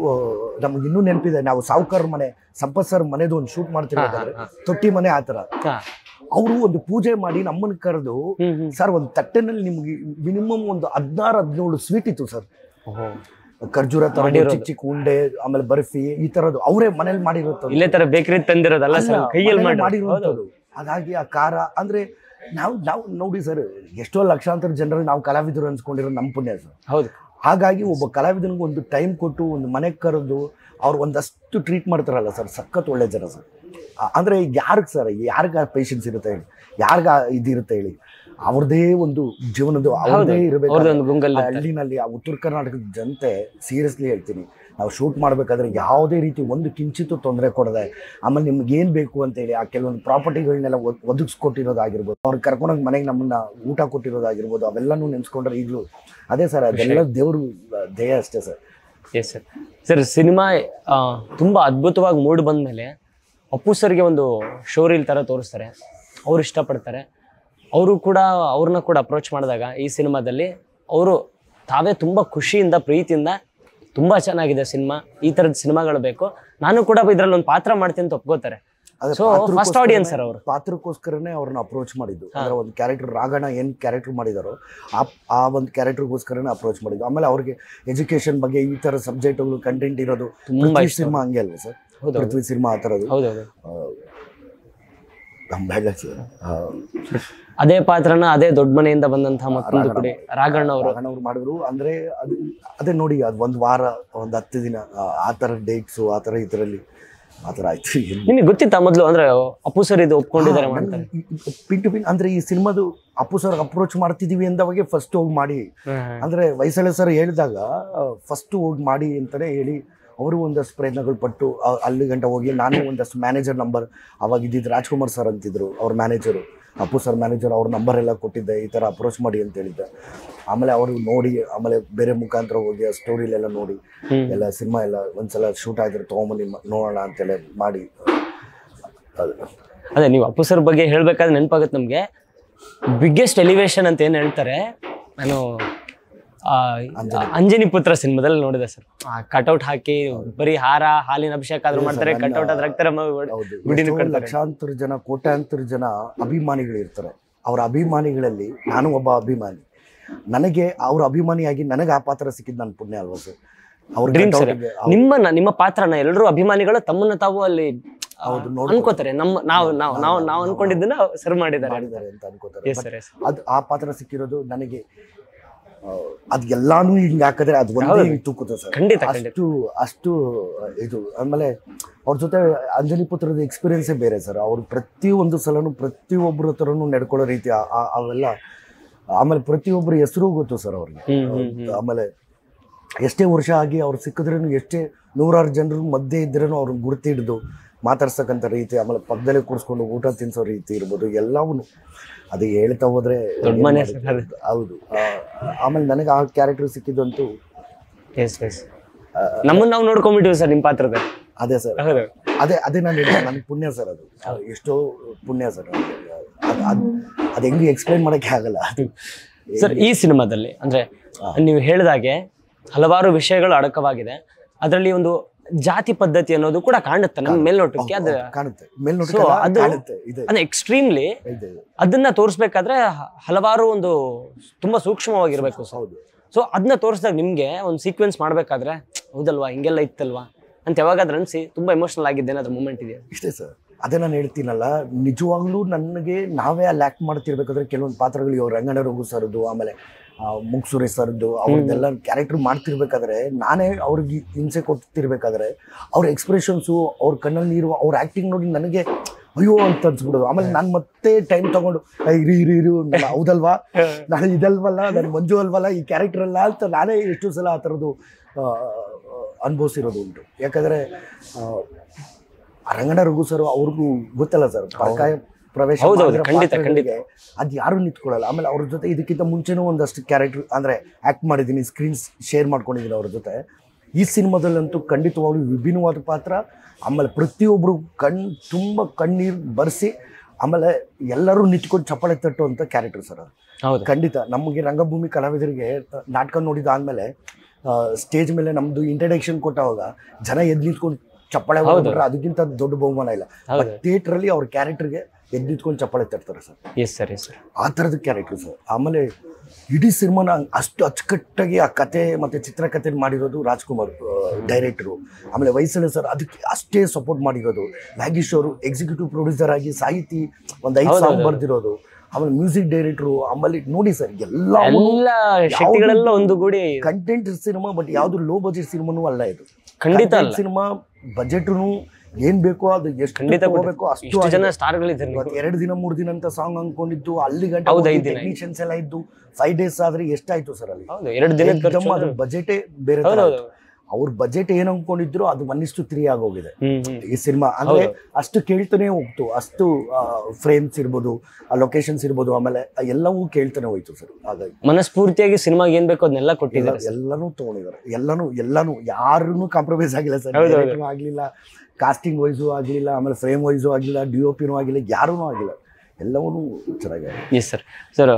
ನಮ್ಗೆ ಇನ್ನೂ ನೆನಪಿದೆ ನಾವು ಸಾವುಕಾರ ಮನೆ ಸಂಪತ್ ಸರ್ ಮನೆದು ಒಂದು ಶೂಟ್ ಮಾಡ್ತಿರ್ಬೇಕಾದ್ರೆ ಹಾ, ತೊಟ್ಟಿ ಮನೆ ಆ ಥರ ಹಾ. ಅವರು ಒಂದು ಪೂಜೆ ಮಾಡಿ ನಮ್ಮನ್ನ ಕರೆದು ಹ್ಮ್ ಹ್ಮ್ ಸರ್ ಒಂದು ತಟ್ಟೆನಲ್ಲಿ ನಿಮ್ಗೆ ಮಿನಿಮಮ್ ಒಂದು ಹದಿನಾರು ಹದಿನೇಳು ಸ್ವೀಟ್ ಇತ್ತು ಸರ್ ಓಹೋ. ಖರ್ಜೂರ ತರ ಮಾಡಿರೋದು. ಚಿಕ್ಕ ಚಿಕ್ಕ ಉಂಡೆ ಆಮೇಲೆ ಬರ್ಫಿ ಈ ತರದ್ದು ಅವರೇ ಮನೇಲಿ ಮಾಡಿರುತ್ತದು ಇಲ್ಲೇ ತರ ಬೇಕರಿ ತಂದಿರೋದಲ್ಲ ಸರ್ ಅಲ್ಲ, ಕೈಯಲ್ಲಿ ಮನೇಲಿ ಮಾಡಿ ಮಾಡಿರುವಂಥದ್ದು ಅದಾಗಿ ಆ ಖಾರ ಅಂದ್ರೆ ನಾವು ನಾವು ನೋಡಿ ಸರ್ ಎಷ್ಟೋ ಲಕ್ಷಾಂತರ ಜನರಲ್ಲಿ ನಾವು ಕಲಾವಿದರು ಅನ್ಸ್ಕೊಂಡಿರೋ ನಮ್ಮ ಪುಣ್ಯ ಸರ್ ಹೌದು ಹಾಗಾಗಿ ಒಬ್ಬ ಕಲಾವಿದನಿಗೆ ಒಂದು ಟೈಮ್ ಕೊಟ್ಟು ಒಂದು ಮನೆಗೆ ಕರೆದು ಅವ್ರು ಒಂದಷ್ಟು ಟ್ರೀಟ್ ಮಾಡ್ತಾರಲ್ಲ ಸರ್ ಸಖತ್ ಒಳ್ಳೆ ಜನ ಸರ್ ಆ- ಅಂದ್ರೆ ಯಾರಿಗೆ ಸರ್ ಯಾರಿಗ ಪೇಷನ್ಸ್ ಇರುತ್ತೆ ಹೇಳಿ ಯಾರಿಗ ಇದಿರುತ್ತೆ ಹೇಳಿ ಅವ್ರದೇ ಒಂದು ಜೀವನದ ಅವ್ರದೇ ಇರಬೇಕು ಅವ್ರದ್ದೊಂದು ಗುಂಗಲ್ ಆ ಹಳ್ಳಿನಲ್ಲಿ ಆ ಉತ್ತರ ಕರ್ನಾಟಕದ ಜನತೆ ಸೀರಿಯಸ್ಲಿ ಹೇಳ್ತೀನಿ ನಾವು ಶೂಟ್ ಮಾಡಬೇಕಾದ್ರೆ ಯಾವುದೇ ರೀತಿ ಒಂದು ಕಿಂಚಿತ್ತು ತೊಂದರೆ ಕೊಡದೆ ಆಮೇಲೆ ನಿಮ್ಗೆ ಏನು ಬೇಕು ಅಂತೇಳಿ ಆ ಕೆಲವೊಂದು ಪ್ರಾಪರ್ಟಿಗಳನ್ನೆಲ್ಲ ಒದಗಿಸ್ಕೊಟ್ಟಿರೋದಾಗಿರ್ಬೋದು ಅವ್ರಿಗೆ ಕರ್ಕೊಂಡೋಗಿ ಮನೆಗೆ ನಮ್ಮನ್ನ ಊಟ ಕೊಟ್ಟಿರೋದಾಗಿರ್ಬೋದು ಅವೆಲ್ಲನೂ ನೆನೆಸ್ಕೊಂಡ್ರೆ ಈಗಲೂ ಅದೇ ಸರ್ ಅದೆಲ್ಲ ದೇವರು ದೇಹ ಅಷ್ಟೇ sir yes sir sir cinema ತುಂಬ ಅದ್ಭುತವಾಗಿ ಮೂಡ್ ಬಂದಮೇಲೆ ಅಪ್ಪು ಸರ್ಗೆ ಒಂದು ಶೋರೀಲ್ ಥರ ತೋರಿಸ್ತಾರೆ ಅವ್ರು ಇಷ್ಟಪಡ್ತಾರೆ ಅವರು ಕೂಡ ಅವ್ರನ್ನ ಕೂಡ ಅಪ್ರೋಚ್ ಮಾಡಿದಾಗ ಈ ಸಿನಿಮಾದಲ್ಲಿ ಅವರು ತಾವೇ ತುಂಬ ಖುಷಿಯಿಂದ ಪ್ರೀತಿಯಿಂದ ತುಂಬ ಚೆನ್ನಾಗಿದೆ ಸಿನಿಮಾ ಈ ಥರದ ಸಿನಿಮಾಗಳು ಬೇಕು ನಾನು ಕೂಡ ಇದರಲ್ಲಿ ಒಂದು ಪಾತ್ರ ಮಾಡ್ತೀನಿ ಅಂತ ಒಪ್ಕೋತಾರೆ ಅದೇ ಸೊ ಫಸ್ಟ್ ಪಾತ್ರಕ್ಕೋಸ್ಕರನೇ- ಆಡಿಯನ್ಸ್ ಸರ್ ಅವರು ಪಾತ್ರಕ್ಕೋಸ್ಕರನೇ ಅವ್ರನ್ನ ಅಪ್ರೋಚ್ ಮಾಡಿದ್ದು ಅಂದ್ರೆ ಒಂದು ಕ್ಯಾರೆಕ್ಟರ್ ರಾಗಣ ಏನು ಕ್ಯಾರೆಕ್ಟರ್ ಮಾಡಿದಾರೋ ಆ ಆ ಒಂದು ಕ್ಯಾರೆಕ್ಟರ್ಗೋಸ್ಕರನೇ ಅಪ್ರೋಚ್ ಮಾಡಿದ್ದು ಆಮೇಲೆ ಅವ್ರಿಗೆ ಎಜುಕೇಶನ್ ಬಗ್ಗೆ ಈ ಥರ ಸಬ್ಜೆಕ್ಟ್ಗಳು ಕಂಟೆಂಟ್ ಇರೋದು ತುಂಬಾ ಪೃಥ್ವಿ ಇಷ್ಟ. ಸಿನಿಮಾ ಹಂಗೆ ಅಲ್ವಾ ಸರ್ ಹೌದು ಪೃಥ್ವಿ ಸಿನಿಮಾ ಆ ಥರದ್ದು ಹೌದೌದು ಬೇಡ ಸರ್ ಅದೇ ಪಾತ್ರನ ಅದೇ ದೊಡ್ಡ ಮನೆಯಿಂದ ಬಂದಂತಹ ಮತ್ತೊಂದು ಕುಡಿ ರಾಘಣ್ಣ ಅವರು ಅವ್ರು ಮಾಡಿದ್ರು ಅಂದ್ರೆ ಅದು ಅದೇ ನೋಡಿ ಅದು ಒಂದು ವಾರ ಒಂದು ಹತ್ತು ದಿನ ಆ- ಆ ಥರ ಡೇಟ್ಸು ಆ ಥರ ಇದರಲ್ಲಿ ಆ ಥರ ಆಯ್ತು ಏನು ನಿಮಗೆ ಗೊತ್ತಿತ್ತಾ ಮೊದಲು ಅಂದ್ರೆ ಅಪ್ಪು ಸರ್ ಇದು ಒಪ್ಕೊಂಡಿದ್ದಾರೆ ಮಾಡ್ತಾರೆ ಪಿನ್ ಟು ಪಿನ್ ಅಂದ್ರೆ ಈ ಸಿನಿಮಾದು ಅಪ್ಪು ಸರ್ ಅಪ್ರೋಚ್ ಮಾಡ್ತಿದೀವಿ ಅಂದವಾಗೆ ಫಸ್ಟ್ ಹೋಗಿ ಮಾಡಿ ಅಂದ್ರೆ ವೈಸಳೆ ಸರ್ ಹೇಳಿದಾಗ ಫಸ್ಟ್ ಹೋಗಿ ಮಾಡಿ ಅಂತಾನೆ ಹೇಳಿ ಅವರು ಒಂದಷ್ಟು ಪ್ರಯತ್ನಗಳು ಪಟ್ಟು ಆ- ಅಲ್ಲಿ ಗಂಟ ಹೋಗಿ ನಾನು ಒಂದಷ್ಟು ಮ್ಯಾನೇಜರ್ ನಂಬರ್ ಅವಾಗ ಇದ್ದಿದ್ದು ರಾಜ್ಕುಮಾರ್ ಸರ್ ಅಂತಿದ್ರು ಅವ್ರ ಮ್ಯಾನೇಜರು ಅಪ್ಪು ಸರ್ ಮ್ಯಾನೇಜರ್ ಅವ್ರ ನಂಬರ್ ಎಲ್ಲ ಕೊಟ್ಟಿದ್ದೆ ಈ ಥರ ಅಪ್ರೋಚ್ ಮಾಡಿ ಅಂತ ಹೇಳಿದ್ದೆ ಆಮೇಲೆ ಅವರು ನೋಡಿ ಆಮೇಲೆ ಬೇರೆ ಮುಖಾಂತರ ಹೋಗಿ ಆ ಸ್ಟೋರಿಲೆಲ್ಲ ನೋಡಿ ಹ್ಮ್. ಎಲ್ಲ ಸಿನಿಮಾ ಎಲ್ಲ ಒಂದ್ಸಲ ಶೂಟ್ ಆಗಿದ್ರೆ ತೊಗೊಂಬನ್ನಿ ಮ- ನೋಡೋಣ ಅಂತೆಲ್ಲ ಮಾಡಿ ಅದು ಅದೇ ನೀವು ಅಪ್ಪು ಸರ್ ಬಗ್ಗೆ ಹೇಳ್ಬೇಕಾದ್ರೆ ನೆನಪಾಗುತ್ತೆ ನಮಗೆ ಬಿಗ್ಗೆಸ್ಟ್ ಎಲಿವೇಶನ್ ಅಂತ ಏನು ಹೇಳ್ತಾರೆ ನಾನು ಆ, ಅಂಜನಿ ಪುತ್ರ ಸಿನಿಮಾದಲ್ಲಿ ನೋಡಿದೆ ಸರ್ ಕಟೌಟ್ ಹಾಕಿ ಬರೀ ಹಾರ ಹಾಲಿನ ಅಭಿಷೇಕ ಆದ್ರೂ ಮಾಡ್ತಾರೆ ಕಟೌಟ್ ಅದ್ರ ಹಾಕ್ತಾರೆ ಮ- ಹೌದು ಗುಡಿನೂ ಎಷ್ಟೋ ಕಟ್ತಾರೆ ಲಕ್ಷಾಂತರ ಜನ ಕೋಟ್ಯಾಂತರ ಜನ ಅಭಿಮಾನಿಗಳು ಇರ್ತಾರೆ ಅವರ ಅಭಿಮಾನಿಗಳಲ್ಲಿ ನಾನು ಒಬ್ಬ ಅಭಿಮಾನಿ ನನಗೆ ಅವ್ರ ಅಭಿಮಾನಿಯಾಗಿ ನನಗೆ ಆ ಪಾತ್ರ ಸಿಕ್ಕಿದ್ದು ನನ್ನ ಪುಣ್ಯ ಅಲ್ವಾ ಸರ್ ಅವ್ರ ಡ್ರೀಮ್ ಸರ್ ಕಟೌಟ್ಗೆ ಅವ್ರು- ನಿಮ್ಮನ್ನ ನಿಮ್ಮ ಪಾತ್ರನ ಎಲ್ಲರೂ ಅಭಿಮಾನಿಗಳು ತಮ್ಮನ್ನ ತಾವು ಅಲ್ಲಿ ಆ, ಹೌದು, ನೋಡ್ಕೊತಾರೆ. ಅನ್ಕೋತಾರೆ ನಮ್ಮ ನಾವು ನಾವು ನಾವು ನಾವು ಅನ್ಕೊಂಡಿದ್ದನ್ನ ಸರ್ ಮಾಡಿದ್ದಾರೆ ಮಾಡಿದ್ದಾರೆ ಅಂತ ಅನ್ಕೋತಾರೆ ಎಸ್ But ಸರ್ ಎಸ್ ಅದು ಆ ಪಾತ್ರ ಸಿಕ್ಕಿರೋದು ನನಗೆ ಆ, ಅದ್ ಎಲ್ಲಾನು ಹಿಂಗ್ ಹಾಕಿದ್ರೆ ಅದು ಒಂದೇ ಹೌದು. ಹಿಂಗ್ ತೂಕುತ್ತೆ ಸರ್ ಖಂಡಿತ ಖಂಡಿತ ಅಷ್ಟು ಅಷ್ಟು ಇದು ಆಮೇಲೆ ಅವ್ರ ಜೊತೆ ಅಂಜಲಿ ಪುತ್ರದ ಎಕ್ಸ್ಪೀರಿಯನ್ಸೇ ಬೇರೆ ಸರ್ ಅವ್ರು ಪ್ರತಿಯೊಂದು ಸಲನು ಪ್ರತಿಯೊಬ್ಬರ ಹತ್ರನೂ ನಡ್ಕೊಳ್ಳೋ ರೀತಿ ಆ- ಆ- ಅವೆಲ್ಲ ಆಮೇಲೆ ಪ್ರತಿಯೊಬ್ಬರ ಹೆಸರು ಗೊತ್ತು ಸರ್ ಅವ್ರಿಗೆ ಹ್ಮ್ ಹ್ಮ್ ಹ್ಮ್ ಆಮೇಲೆ ಎಷ್ಟೇ ವರ್ಷ ಆಗಿ ಅವ್ರು ಸಿಕ್ಕಿದ್ರೂ ಎಷ್ಟೇ ನೂರಾರು ಜನರು ಮಧ್ಯೆ ಇದ್ರೂ ಅವ್ರನ್ನ ಗುರ್ತಿ ಹಿಡಿದು ಮಾತಾಡ್ಸಕ್ಕಂಥ ರೀತಿ ಆಮೇಲೆ ಪಕ್ಕದಲ್ಲೇ ಕೂರಿಸ್ಕೊಂಡು ಊಟ ತಿನ್ಸೋ ರೀತಿ ಇರ್ಬೋದು ಎಲ್ಲವೂ ಅದು ಹೇಳ್ತಾ ಹೋದ್ರೆ ದೊಡ್ಡ ಏನ್ ಮನೆ ಮಾಡೋದು? ಸರ್ ಅದು. ಹೌದು ಆ, ಆಮೇಲೆ ನನಗೆ ಆ ಕ್ಯಾರೆಕ್ಟರ್ ಸಿಕ್ಕಿದಂತೂ ಎಸ್ ಎಸ್ ನಮ್ಮನ್ನ ನಾವು ನೋಡ್ಕೊಂಡ್ಬಿಟ್ಟಿವಿ ಸರ್ ನಿಮ್ಮ ಪಾತ್ರದ ಅದೇ ಸರ್ ಹೌದು ಅದೇ ಅದೇ ನಾನು ಹೇಳಿದೆ ನನಗೆ ಪುಣ್ಯ ಸರ್ ಅದು ಎಷ್ಟೋ ಪುಣ್ಯ ಸರ್ ಅದು ಅದು ಅದು ಹೆಂಗೆ ಎಕ್ಸ್ಪ್ಲೈನ್ ಮಾಡೋಕ್ಕೆ ಆಗಲ್ಲ ಅದು ಸರ್ ಈ ಸಿನಿಮಾದಲ್ಲಿ ಅಂದ್ರೆ ನೀವು ಹೇಳಿದಾಗೆ ಹಲವಾರು ವಿಷಯಗಳು ಅಡಕವಾಗಿದೆ ಅದರಲ್ಲಿ ಒಂದು ಜಾತಿ ಪದ್ಧತಿ ಅನ್ನೋದು ಕೂಡ ಕಾಣುತ್ತೆ ನಮ್ಮ ಮೇಲ್ನೋಟಕ್ಕೆ ಅದು ಕಾಣುತ್ತೆ ಮೇಲ್ನೋಟಕ್ಕೆ So, ಅಲ್ಲ, ಅದು- ಕಾಣುತ್ತೆ ಇದೆ ಅಂದ್ರೆ ಎಕ್ಸ್ಟ್ರೀಮ್ಲಿ ಇದೆ ಅದನ್ನ ತೋರಿಸ್ಬೇಕಾದ್ರೆ ಹ- ಹಲವಾರು ಒಂದು ತುಂಬಾ ಸೂಕ್ಷ್ಮವಾಗಿರ್ಬೇಕು ಸರ್ ಹೌದು ಸೊ ಅದನ್ನ ತೋರಿಸಿದಾಗ ನಿಮ್ಗೆ ಒಂದು ಸೀಕ್ವೆನ್ಸ್ ಮಾಡ್ಬೇಕಾದ್ರೆ ಹೌದಲ್ವಾ ಹಿಂಗೆಲ್ಲ ಇತ್ತಲ್ವಾ ಅಂತ ಯಾವಾಗಾದ್ರೂ ಅನ್ಸಿ ತುಂಬಾ ಎಮೋಷನಲ್ ಆಗಿದ್ದೆ ಏನಾದ್ರು ಮೂಮೆಂಟ್ ಇದೆಯಾ ಇಷ್ಟೇ ಸರ್ ಅದೇ ನಾನು ಹೇಳ್ತೀನಲ್ಲ ನಿಜವಾಗ್ಲೂ ನನಗೆ ನಾವೇ ಅಲ್ಲಿ ಆ್ಯಕ್ಟ್ ಮಾಡ್ತಿರ್ಬೇಕಾದ್ರೆ ಕೆಲವೊಂದು ಪಾತ್ರಗಳು ಇವ್ರು ರಂಗಣ್ಣ ರಘು ಸರ್ದು ಆಮೇಲೆ ಮುಗ್ಸುರೆ ಸರ್ದು ಅವ್ರದ್ದೆಲ್ಲ ಕ್ಯಾರೆಕ್ಟರ್ ಮಾಡ್ತಿರ್ಬೇಕಾದ್ರೆ ನಾನೇ ಅವ್ರಿಗೆ ಹಿಂಸೆ ಕೊಡ್ತಿರ್ಬೇಕಾದ್ರೆ ಅವ್ರ ಎಕ್ಸ್ಪ್ರೆಷನ್ಸು ಅವ್ರ ಕಣ್ಣಲ್ಲಿ ನೀರು ಅವ್ರ ಆ್ಯಕ್ಟಿಂಗ್ ನೋಡಿ ನನಗೆ ಅಯ್ಯೋ ಅಂತ ಅನ್ಸ್ಬಿಡೋದು ಆಮೇಲೆ ನಾನು ಮತ್ತೆ ಟೈಮ್ ತಗೊಂಡು "ಏ, ಇರಿ ಇರಿ ಇರು ನಾನು ಹೌದಲ್ವಾ ನಾನು ಇದಲ್ವಲ್ಲ ನಾನು ಮಂಜು ಅಲ್ವಲ್ಲ ಈ ಕ್ಯಾರೆಕ್ಟರ್ ಅಲ್ಲ ಅಂತ ನಾನೇ ಎಷ್ಟು ಸಲ ಆ ಥರದ್ದು ಅನುಭವಿಸಿರೋದು ಉಂಟು ಯಾಕಂದರೆ ರಂಗಣ್ಣ ರಘು ಸರ್ ಅವ್ರಿಗೂ ಗೊತ್ತಲ್ಲ ಸರ್ ಪರಕಾಯ ಪ್ರವೇಶ ಹೌದೌದು, ಮಾಡಿರೋ ಖಂಡಿತ, ಪಾತ್ರಗಳಿಗೆ ಅದು ಯಾರು ನಿಂತ್ಕೊಳ್ಳಲ್ಲ ಆಮೇಲೆ ಅವ್ರ ಜೊತೆ ಇದಕ್ಕಿಂತ ಮುಂಚೆನೂ ಒಂದಷ್ಟು ಕ್ಯಾರೆಕ್ಟರ್ ಅಂದರೆ ಆ್ಯಕ್ಟ್ ಮಾಡಿದ್ದೀನಿ ಸ್ಕ್ರೀನ್ಸ್ ಶೇರ್ ಮಾಡ್ಕೊಂಡಿದ್ದೀನಿ ಅವ್ರ ಜೊತೆ ಈ ಸಿನಿಮಾದಲ್ಲಂತೂ ಖಂಡಿತವಾಗ್ಲೂ ವಿಭಿನ್ನವಾದ ಪಾತ್ರ ಆಮೇಲೆ ಪ್ರತಿಯೊಬ್ಬರು ಕಣ್ ತುಂಬ ಕಣ್ಣೀರು ಬರೆಸಿ ಆಮೇಲೆ ಎಲ್ಲರೂ ನಿಂತ್ಕೊಂಡು ಚಪ್ಪಾಳೆ ತಟ್ಟುವಂಥ ಕ್ಯಾರೆಕ್ಟರ್ ಸರ್ ಅದು ಹೌದು ಖಂಡಿತ ನಮಗೆ ರಂಗಭೂಮಿ ಕಲಾವಿದರಿಗೆ ನಾಟಕ ನೋಡಿದಾದ್ಮೇಲೆ ಸ್ಟೇಜ್ ಮೇಲೆ ನಮ್ದು ಇಂಟ್ರಡಕ್ಷನ್ ಕೊಟ್ಟವಾಗ ಜನ ಎದ್ದು ನಿಂತ್ಕೊಂಡು ಚಪ್ಪಾಳೆ ಹೌದು. ಹೊಡೆದ್ರೆ ಅದಕ್ಕಿಂತ ದೊಡ್ಡ ಬಹುಮಾನ ಇಲ್ಲ ಹೌದು ಥಿಯೇಟರ್ ಅಲ್ಲಿ ಅವ್ರ ಕ್ಯಾರೆಕ್ಟರ್ಗೆ ಎದ್ದು ನಿಂತ್ಕೊಂಡು ಚಪ್ಪಾಳೆ ತಟ್ತಾರೆ sir yes sir yes sir ಆ ಥರದ ಕ್ಯಾರೆಕ್ಟರ್ ಸರ್ ಆಮೇಲೆ ಇಡೀ ಸಿನಿಮಾನ ಅಷ್ಟು ಅಚ್ಚುಕಟ್ಟಾಗಿ ಆ ಕತೆ ಮತ್ತೆ ಚಿತ್ರಕಥೆ ಮಾಡಿರೋದು ರಾಜ್ಕುಮಾರ್ ಡೈರೆಕ್ಟರು ಆಮೇಲೆ ವೈಸಳೆ ಸರ್ ಅದಕ್ಕೆ ಅಷ್ಟೇ ಸಪೋರ್ಟ್ ಮಾಡಿರೋದು ವ್ಯಾಗೀಶ್ ಅವರು ಎಕ್ಸಿಕ್ಯೂಟಿವ್ ಪ್ರೊಡ್ಯೂಸರ್ ಆಗಿ ಸಾಹಿತಿ ಒಂದು ಐದು ಹೌದು, ಸಾಂಗ್ ಹೌದು. ಬರ್ದಿರೋದು ಆಮೇಲೆ ಮ್ಯೂಸಿಕ್ ಡೈರೆಕ್ಟರು ಆಮೇಲೆ ನೋಡಿ ಸರ್ ಎಲ್ಲ ಎಲ್ಲ ಶಕ್ತಿಗಳೆಲ್ಲ ಒಂದುಗೂಡಿ ಕಂಟೆಂಟ್ ಸಿನಿಮಾ ಬಟ್ ಯಾವುದು ಲೋ ಬಜೆಟ್ ಸಿನಿಮಾನೂ ಅಲ್ಲ ಇದು ಖಂಡಿತ ಅಲ್ಲ ಸಿನಿಮಾ ಬಜೆಟ್ನು ಏನ್ ಬೇಕೋ ಅದು ಎಷ್ಟು ಖಂಡಿತ ತಗೋಬೇಕೋ ಅಷ್ಟು ಇಷ್ಟು ಜನ ಸ್ಟಾರ್ಗಳಿದ್ದಾರೆ ಇವತ್ತು ಎರಡು ದಿನ ಮೂರು ದಿನ ಅಂತ ಸಾಂಗ್ ಅನ್ಕೊಂಡಿದ್ದು ಅಲ್ಲಿ ಹೌದು, ಐದ್ ಗಂಟೆ ದಿನ. ಟೆಕ್ನಿಷಿಯನ್ಸ್ ಎಲ್ಲ ಇದ್ದು ಫೈವ್ ಡೇಸ್ ಆದ್ರೆ ಎಷ್ಟಾಯ್ತು ಸರ್ ಅಲ್ಲಿ ಹೌದು ಎರಡು ದಿನದ ಖರ್ಚು ಏಕ್ದಮ್ ಅದು ಬಜೆಟೇ ಬೇರೆ ತರ ಹೌದೌದು ಅವ್ರ ಬಜೆಟ್ ಏನ್ ಅನ್ಕೊಂಡಿದ್ರು ಅದು ಒನ್ ಇಷ್ಟು ತ್ರೀ ಆಗೋಗಿದೆ ಹ್ಮ್ ಹ್ಮ್ ಈ ಸಿನಿಮಾ ಅಂದ್ರೆ ಹೌದು. ಅಷ್ಟು ಕೇಳ್ತಾನೆ ಹೋಗ್ತು ಅಷ್ಟು ಫ್ರೇಮ್ಸ್ ಇರ್ಬೋದು ಆ ಲೊಕೇಶನ್ಸ್ ಇರ್ಬೋದು ಆಮೇಲೆ ಆ ಎಲ್ಲವೂ ಕೇಳ್ತಾನೆ ಹೋಯ್ತು ಸರ್ ಹಾಗಾಗಿ ಮನಸ್ಫೂರ್ತಿಯಾಗಿ ಸಿನಿಮಾಗೆ ಏನ್ ಬೇಕೋ ಅದನ್ನೆಲ್ಲ ಕೊಟ್ಟಿದ್ದಾರೆ ಎಲ್ಲ- ಎಲ್ಲಾನು ತಗೊಂಡಿದ್ದಾರೆ ಎಲ್ಲಾನು ಎಲ್ಲಾನು ಯಾರನ್ನು ಕಾಂಪ್ರಮೈಸ್ ಆಗಿಲ್ಲ ಸರ್ ಹೌದು, ಹೌದು. ಡೈರೆಕ್ಟ್ರು ಆಗ್ಲಿಲ್ಲ ಕಾಸ್ಟಿಂಗ್ ವೈಸು ಆಗ್ಲಿಲ್ಲ ಆಮೇಲೆ ಫ್ರೇಮ್ ವೈಸು ಆಗಿಲ್ಲ ಡಿ ಒ ಪಿನೂ ಆಗಿಲ್ಲ ಯಾರೂ ಆಗಿಲ್ಲ ಎಲ್ಲವೂ ಚೆನ್ನಾಗಿದೆ yes sir sir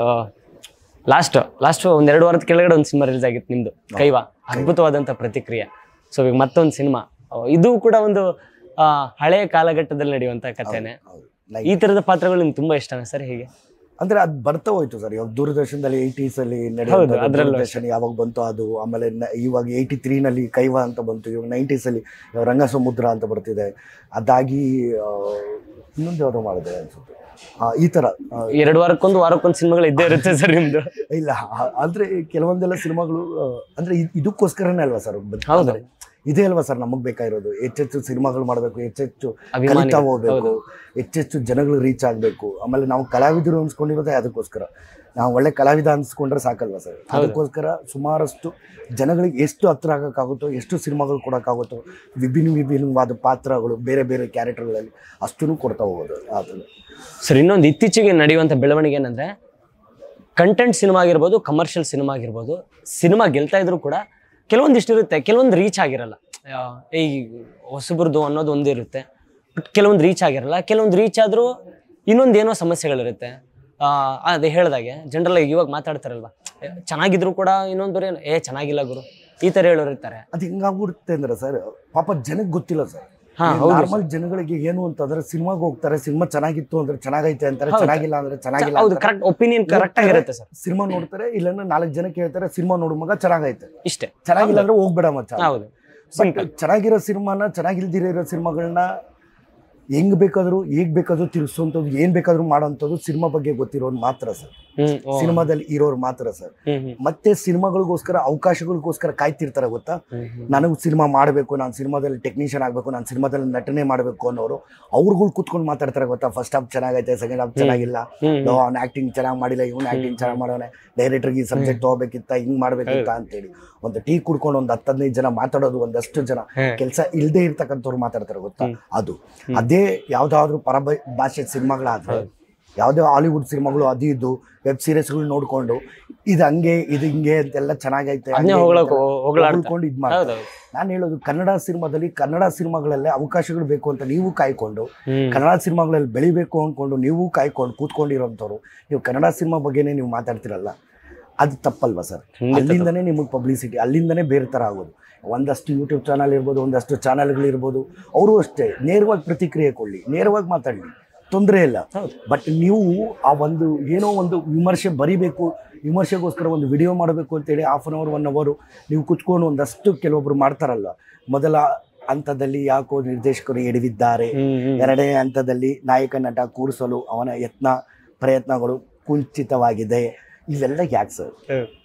last last ಒಂದ್ ಎರಡು ವಾರದ ಕೆಳಗಡೆ ಒಂದು ಸಿನಿಮಾ ರಿಲೀಸ್ ಆಗಿತ್ತು ನಿಮ್ದು ಕೈವಾ ಅದ್ಭುತವಾದಂತ ಪ್ರತಿಕ್ರಿಯೆ ಸೊ ಈಗ ಮತ್ತೊಂದು ಸಿನಿಮಾ ಇದು ಕೂಡ ಒಂದು ಆ, ಹಳೆಯ ಕಾಲಘಟ್ಟದಲ್ಲಿ ನಡೆಯುವಂತ ಕಥೆನೆ ಹೌದು. Like- ಈ ತರದ ಪಾತ್ರಗಳು ನಿಮ್ಗೆ ತುಂಬಾ ಇಷ್ಟನಾ ಸರ್ ಹೇಗೆ ಅಂದ್ರೆ ಅದು ಬರ್ತಾ ಹೋಯ್ತು ಸರ್ ಇವಾಗ ದೂರದರ್ಶನದಲ್ಲಿ ಏಯ್ಟೀಸ್ ಅಲ್ಲಿ ಹೌದು, ನಡೆಯುವಂಥದ್ದು ಅದ್ರಲ್ಲೂ ದೂರದರ್ಶನ ಯಾವಾಗ ಬಂತು ಅದು ಆಮೇಲೆ ನ- ಇವಾಗ ಏಯ್ಟಿ ತ್ರೀನಲ್ಲಿ ಕೈವಾ ಅಂತ ಬಂತು ಇವಾಗ ನೈಂಟೀಸ್ ಅಲ್ಲಿ ಇವಾಗ ರಂಗ ಸಮುದ್ರ ಅಂತ ಬರ್ತಿದೆ ಅದಾಗಿ ಆ, ಇನ್ನೊಂದು ಯಾವ್ದೋ ಮಾಡಿದೆ ಅನ್ಸುತ್ತೆ ಆ, ಈ ತರ ಆ, ಎರಡು ವಾರಕ್ಕೊಂದು ವಾರಕ್ಕೊಂದು ಸಿನಿಮಾಗಳು ಇದ್ದೇ ಇರುತ್ತೆ ಸರ್ ನಿಮ್ದು ಇಲ್ಲ ಆ- ಅಂದ್ರೆ ಕೆಲವೊಂದೆಲ್ಲ ಸಿನಿಮಾಗಳು ಆ, ಅಂದ್ರೆ ಇದ್- ಇದಕ್ಕೋಸ್ಕರನೇ ಅಲ್ವಾ ಸರ್ ಹೌದು. ಇದೇ ಅಲ್ವಾ ಸರ್ ನಮಗ್ ಬೇಕಾಗಿರೋದು ಹೆಚ್ಚೆಚ್ಚು ಸಿನಿಮಾಗಳು ಮಾಡಬೇಕು ಹೆಚ್ಚೆಚ್ಚು ಅಭಿಮಾನಿಗಳು. ಕಲಿತಾ ಹೋಗ್ಬೇಕು ಹೌದು. ಹೆಚ್ಚೆಚ್ಚು ಜನಗಳು ರೀಚ್ ಆಗಬೇಕು ಆಮೇಲೆ ನಾವು ಕಲಾವಿದರು ಅನ್ಸ್ಕೊಂಡಿರೋದೇ ಅದಕ್ಕೋಸ್ಕರ ನಾವು ಒಳ್ಳೆ ಕಲಾವಿದ ಅನ್ಸ್ಕೊಂಡ್ರೆ ಸಾಕಲ್ವಾ ಸರ್ ಅದಕ್ಕೋಸ್ಕರ ಸುಮಾರಷ್ಟು ಜನಗಳಿಗೆ ಎಷ್ಟು ಹತ್ರ ಆಗಕ್ಕಾಗುತ್ತೋ ಎಷ್ಟು ಸಿನಿಮಾಗಳು ಕೊಡೋಕ್ಕಾಗುತ್ತೋ ವಿಭಿನ್ನ ವಿಭಿನ್ನವಾದ ಪಾತ್ರಗಳು ಬೇರೆ ಬೇರೆ ಕ್ಯಾರೆಕ್ಟರ್ಗಳಲ್ಲಿ ಅಷ್ಟೂ ಕೊಡ್ತಾ ಹೋಗೋದು ಅದನ್ನು ಸರ್ ಇನ್ನೊಂದು ಇತ್ತೀಚೆಗೆ ನಡೆಯುವಂಥ ಬೆಳವಣಿಗೆ ಏನಂದ್ರೆ ಕಂಟೆಂಟ್ ಸಿನಿಮಾ ಆಗಿರ್ಬೋದು ಕಮರ್ಷಿಯಲ್ ಸಿನಿಮಾ ಆಗಿರ್ಬೋದು ಸಿನಿಮಾ ಗೆಲ್ತಾ ಇದ್ರು ಕೂಡ ಕೆಲವೊಂದಿಷ್ಟು ಇರುತ್ತೆ ಕೆಲವೊಂದು ರೀಚ್ ಆಗಿರಲ್ಲ ಆ, ಈ ಹೊಸಬ್ರದ್ದು ಅನ್ನೋದು ಒಂದು ಇರುತ್ತೆ ಬಟ್ ಕೆಲವೊಂದು ರೀಚ್ ಆಗಿರಲ್ಲ ಕೆಲವೊಂದು ರೀಚ್ ಆದರೂ ಇನ್ನೊಂದು ಏನೋ ಸಮಸ್ಯೆಗಳಿರುತ್ತೆ ಆ, ಅದೇ ಹೇಳ್ದಾಗೆ ಜನರಲ್ ಇವಾಗ ಮಾತಾಡ್ತಾರಲ್ವಾ ಏ, ಚೆನ್ನಾಗಿದ್ರು ಕೂಡ ಇನ್ನೊಂದು ಬರೀ ಏ ಚೆನ್ನಾಗಿಲ್ಲ ಗುರು ಈ ಥರ ಹೇಳೋರು ಇರ್ತಾರೆ ಅದು ಹೆಂಗಾಗ್ಬಿಡುತ್ತೆ ಅಂದ್ರೆ ಸರ್ ಪಾಪ ಜನಕ್ಕೆ ಗೊತ್ತಿಲ್ಲ ಸರ್ ಹಾ, ಹೌದು ನಾರ್ಮಲ್ ಜನಗಳಿಗೆ ಏನು ಅಂತಂದ್ರೆ ಸಿನಿಮಾಗೆ ಹೋಗ್ತಾರೆ ಸಿನಿಮಾ ಚೆನ್ನಾಗಿತ್ತು ಅಂದ್ರೆ ಚೆನ್ನಾಗೈತೆ ಅಂತಾರೆ ಚೆನ್ನಾಗಿಲ್ಲ ಅಂದ್ರೆ ಚೆನ್ನಾಗಿಲ್ಲ ಹೌದು ಕರೆಕ್ಟ್ ಒಪಿನಿಯನ್ ಕರೆಕ್ಟ್ ಆಗಿರುತ್ತೆ ಸರ್ ಸಿನಿಮಾ ನೋಡ್ತಾರೆ ಇಲ್ಲಾಂದ್ರೆ ನಾಲ್ಕು ಜನ ಕೇಳ್ತಾರೆ ಸಿನಿಮಾ ನೋಡು ಮಗ ಚೆನ್ನಾಗೈತೆ ಇಷ್ಟೇ ಚೆನ್ನಾಗಿಲ್ಲ ಅಂದ್ರೆ ಹೋಗ್ಬೇಡ ಮಚ್ಚ ಹೌದು ಬಟ್ ಚೆನ್ನಾಗಿರೋ ಸಿನಿಮಾನ ಚೆನ್ನಾಗಿಲ್ದಿರೋ ಸಿನಿಮಾಗಳನ್ನ ಹೆಂಗ್ ಬೇಕಾದ್ರೂ ಹೇಗ್ ಬೇಕಾದ್ರೂ ತಿರ್ಸುವಂಥದ್ದು ಏನ್ ಬೇಕಾದ್ರೂ ಮಾಡೋಂಥದ್ದು ಸಿನಿಮಾ ಬಗ್ಗೆ ಗೊತ್ತಿರೋರು ಮಾತ್ರ ಸರ್ ಹ್ಮ್ ಓ. ಸಿನಿಮಾದಲ್ಲಿ ಇರೋರು ಮಾತ್ರ ಸರ್ ಹ್ಮ್ ಹ್ಮ್ ಮತ್ತೆ ಸಿನಿಮಾಗಳಿಗೋಸ್ಕರ ಅವಕಾಶಗಳಿಗೋಸ್ಕರ ಕಾಯ್ತಿರ್ತಾರೆ ಗೊತ್ತಾ ಹ್ಮ್ ಹ್ಮ್ ನನಗೆ ಸಿನಿಮಾ ಮಾಡಬೇಕು ನಾನು ಸಿನಿಮಾದಲ್ಲಿ ಟೆಕ್ನಿಷಿಯನ್ ಆಗಬೇಕು ನಾನು ಸಿನಿಮಾದಲ್ಲಿ ನಟನೆ ಮಾಡಬೇಕು ಅನ್ನೋರು ಅವ್ರುಗಳು ಕೂತ್ಕೊಂಡು ಮಾತಾಡ್ತಾರೆ ಗೊತ್ತಾ ಫಸ್ಟ್ ಹಾಫ್ ಚೆನ್ನಾಗೈತೆ ಸೆಕೆಂಡ್ ಹಾಫ್ ಚೆನ್ನಾಗಿಲ್ಲ ಹ್ಮ್ ಹ್ಮ್. ಅವ್ನ ಆಕ್ಟಿಂಗ್ ಚೆನ್ನಾಗಿ ಮಾಡಿಲ್ಲ ಇವ್ನ ಆಕ್ಟಿಂಗ್ ಚೆನ್ನಾಗಿ ಮಾಡೋನೆ ಡೈರೆಕ್ಟರ್ಗೆ ಈ ಸಬ್ಜೆಕ್ಟ್ ತಗೋಬೇಕಿತ್ತ ಹಿಂಗ್ ಮಾಡ್ಬೇಕಿತ್ತ ಅಂತೇಳಿ ಒಂದು ಟೀ ಕುಡ್ಕೊಂಡು ಒಂದು ಹತ್ತು ಹದಿನೈದು ಜನ ಮಾತಾಡೋದು ಒಂದಷ್ಟು ಜನ ಹ್ಮ್. ಕೆಲಸ ಇಲ್ಲದೆ ಇರ್ತಕ್ಕಂಥವ್ರು ಮಾತಾಡ್ತಾರೆ ಗೊತ್ತಾ ಅದು ಅದೇ ಯಾವ್ದಾದ್ರು ಪರ ಭಾಷೆ ಸಿನಿಮಾಗಳಾದ್ರೆ ಯಾವುದೇ ಹಾಲಿವುಡ್ ಸಿನಿಮಾಗಳು ಅದು ಇದು ವೆಬ್ ಸೀರೀಸ್ಗಳು ನೋಡ್ಕೊಂಡು ಇದು ಹಂಗೆ ಇದು ಹಿಂಗೆ ಅಂತೆಲ್ಲ ಚೆನ್ನಾಗೈತೆ ಅದನ್ನೇ ಹೊಗಳಕ್ ಹೊಗಳಾಡ್ತಾರೆ ಹೊಗಳ್ಕೊಂಡು ಇದ್ ಮಾಡ್ತಾರೆ ಹೌದೌದು ನಾನು ಹೇಳೋದು ಕನ್ನಡ ಸಿನಿಮಾದಲ್ಲಿ ಕನ್ನಡ ಸಿನಿಮಾಗಳಲ್ಲೇ ಅವಕಾಶಗಳು ಬೇಕು ಅಂತ ನೀವು ಕಾಯ್ಕೊಂಡು ಹ್ಮ್ ಕನ್ನಡ ಸಿನಿಮಾಗಳಲ್ಲಿ ಬೆಳಿಬೇಕು ಅಂದ್ಕೊಂಡು ನೀವು ಕಾಯ್ಕೊಂಡು ಕೂತ್ಕೊಂಡಿರೋಂಥವ್ರು ನೀವು ಕನ್ನಡ ಸಿನಿಮಾ ಬಗ್ಗೆನೇ ನೀವು ಮಾತಾಡ್ತಿರಲ್ಲ ಅದು ತಪ್ಪಲ್ವಾ ಸರ್ ಖಂಡಿತ ಅಲ್ಲಿಂದನೇ ನಿಮಗೆ ಪಬ್ಲಿಸಿಟಿ ಅಲ್ಲಿಂದನೇ ಬೇರೆ ಥರ ಆಗೋದು ಒಂದಷ್ಟು ಯೂಟ್ಯೂಬ್ ಚಾನಲ್ ಇರ್ಬೋದು ಒಂದಷ್ಟು ಚಾನಲ್ಗಳಿರ್ಬೋದು ಅವರು ಅಷ್ಟೇ ನೇರವಾಗಿ ಪ್ರತಿಕ್ರಿಯೆ ಕೊಡಲಿ ನೇರವಾಗಿ ಮಾತಾಡಲಿ ತೊಂದರೆ ಇಲ್ಲ ಹೌದು. ಬಟ್ ನೀವು ಆ ಒಂದು ಏನೋ ಒಂದು ವಿಮರ್ಶೆ ಬರಿಬೇಕು ವಿಮರ್ಶೆಗೋಸ್ಕರ ಒಂದು ವಿಡಿಯೋ ಮಾಡಬೇಕು ಅಂತೇಳಿ ಹಾಫ್ ಅನ್ ಅವರ್ ಒನ್ ಅವರು ನೀವು ಕುತ್ಕೊಂಡು ಒಂದಷ್ಟು ಕೆಲವೊಬ್ರು ಮಾಡ್ತಾರಲ್ಲ ಮೊದಲ ಹಂತದಲ್ಲಿ ಯಾಕೋ ನಿರ್ದೇಶಕರು ಎಡವಿದ್ದಾರೆ ಹ್ಮ್ ಹ್ಮ್ ಎರಡನೇ ಹಂತದಲ್ಲಿ ನಾಯಕ ನಟ ಕೂರಿಸಲು ಅವನ ಯತ್ನ ಪ್ರಯತ್ನಗಳು ಕುಂಠಿತವಾಗಿದೆ ಇವೆಲ್ಲ ಯಾಕೆ ಸರ್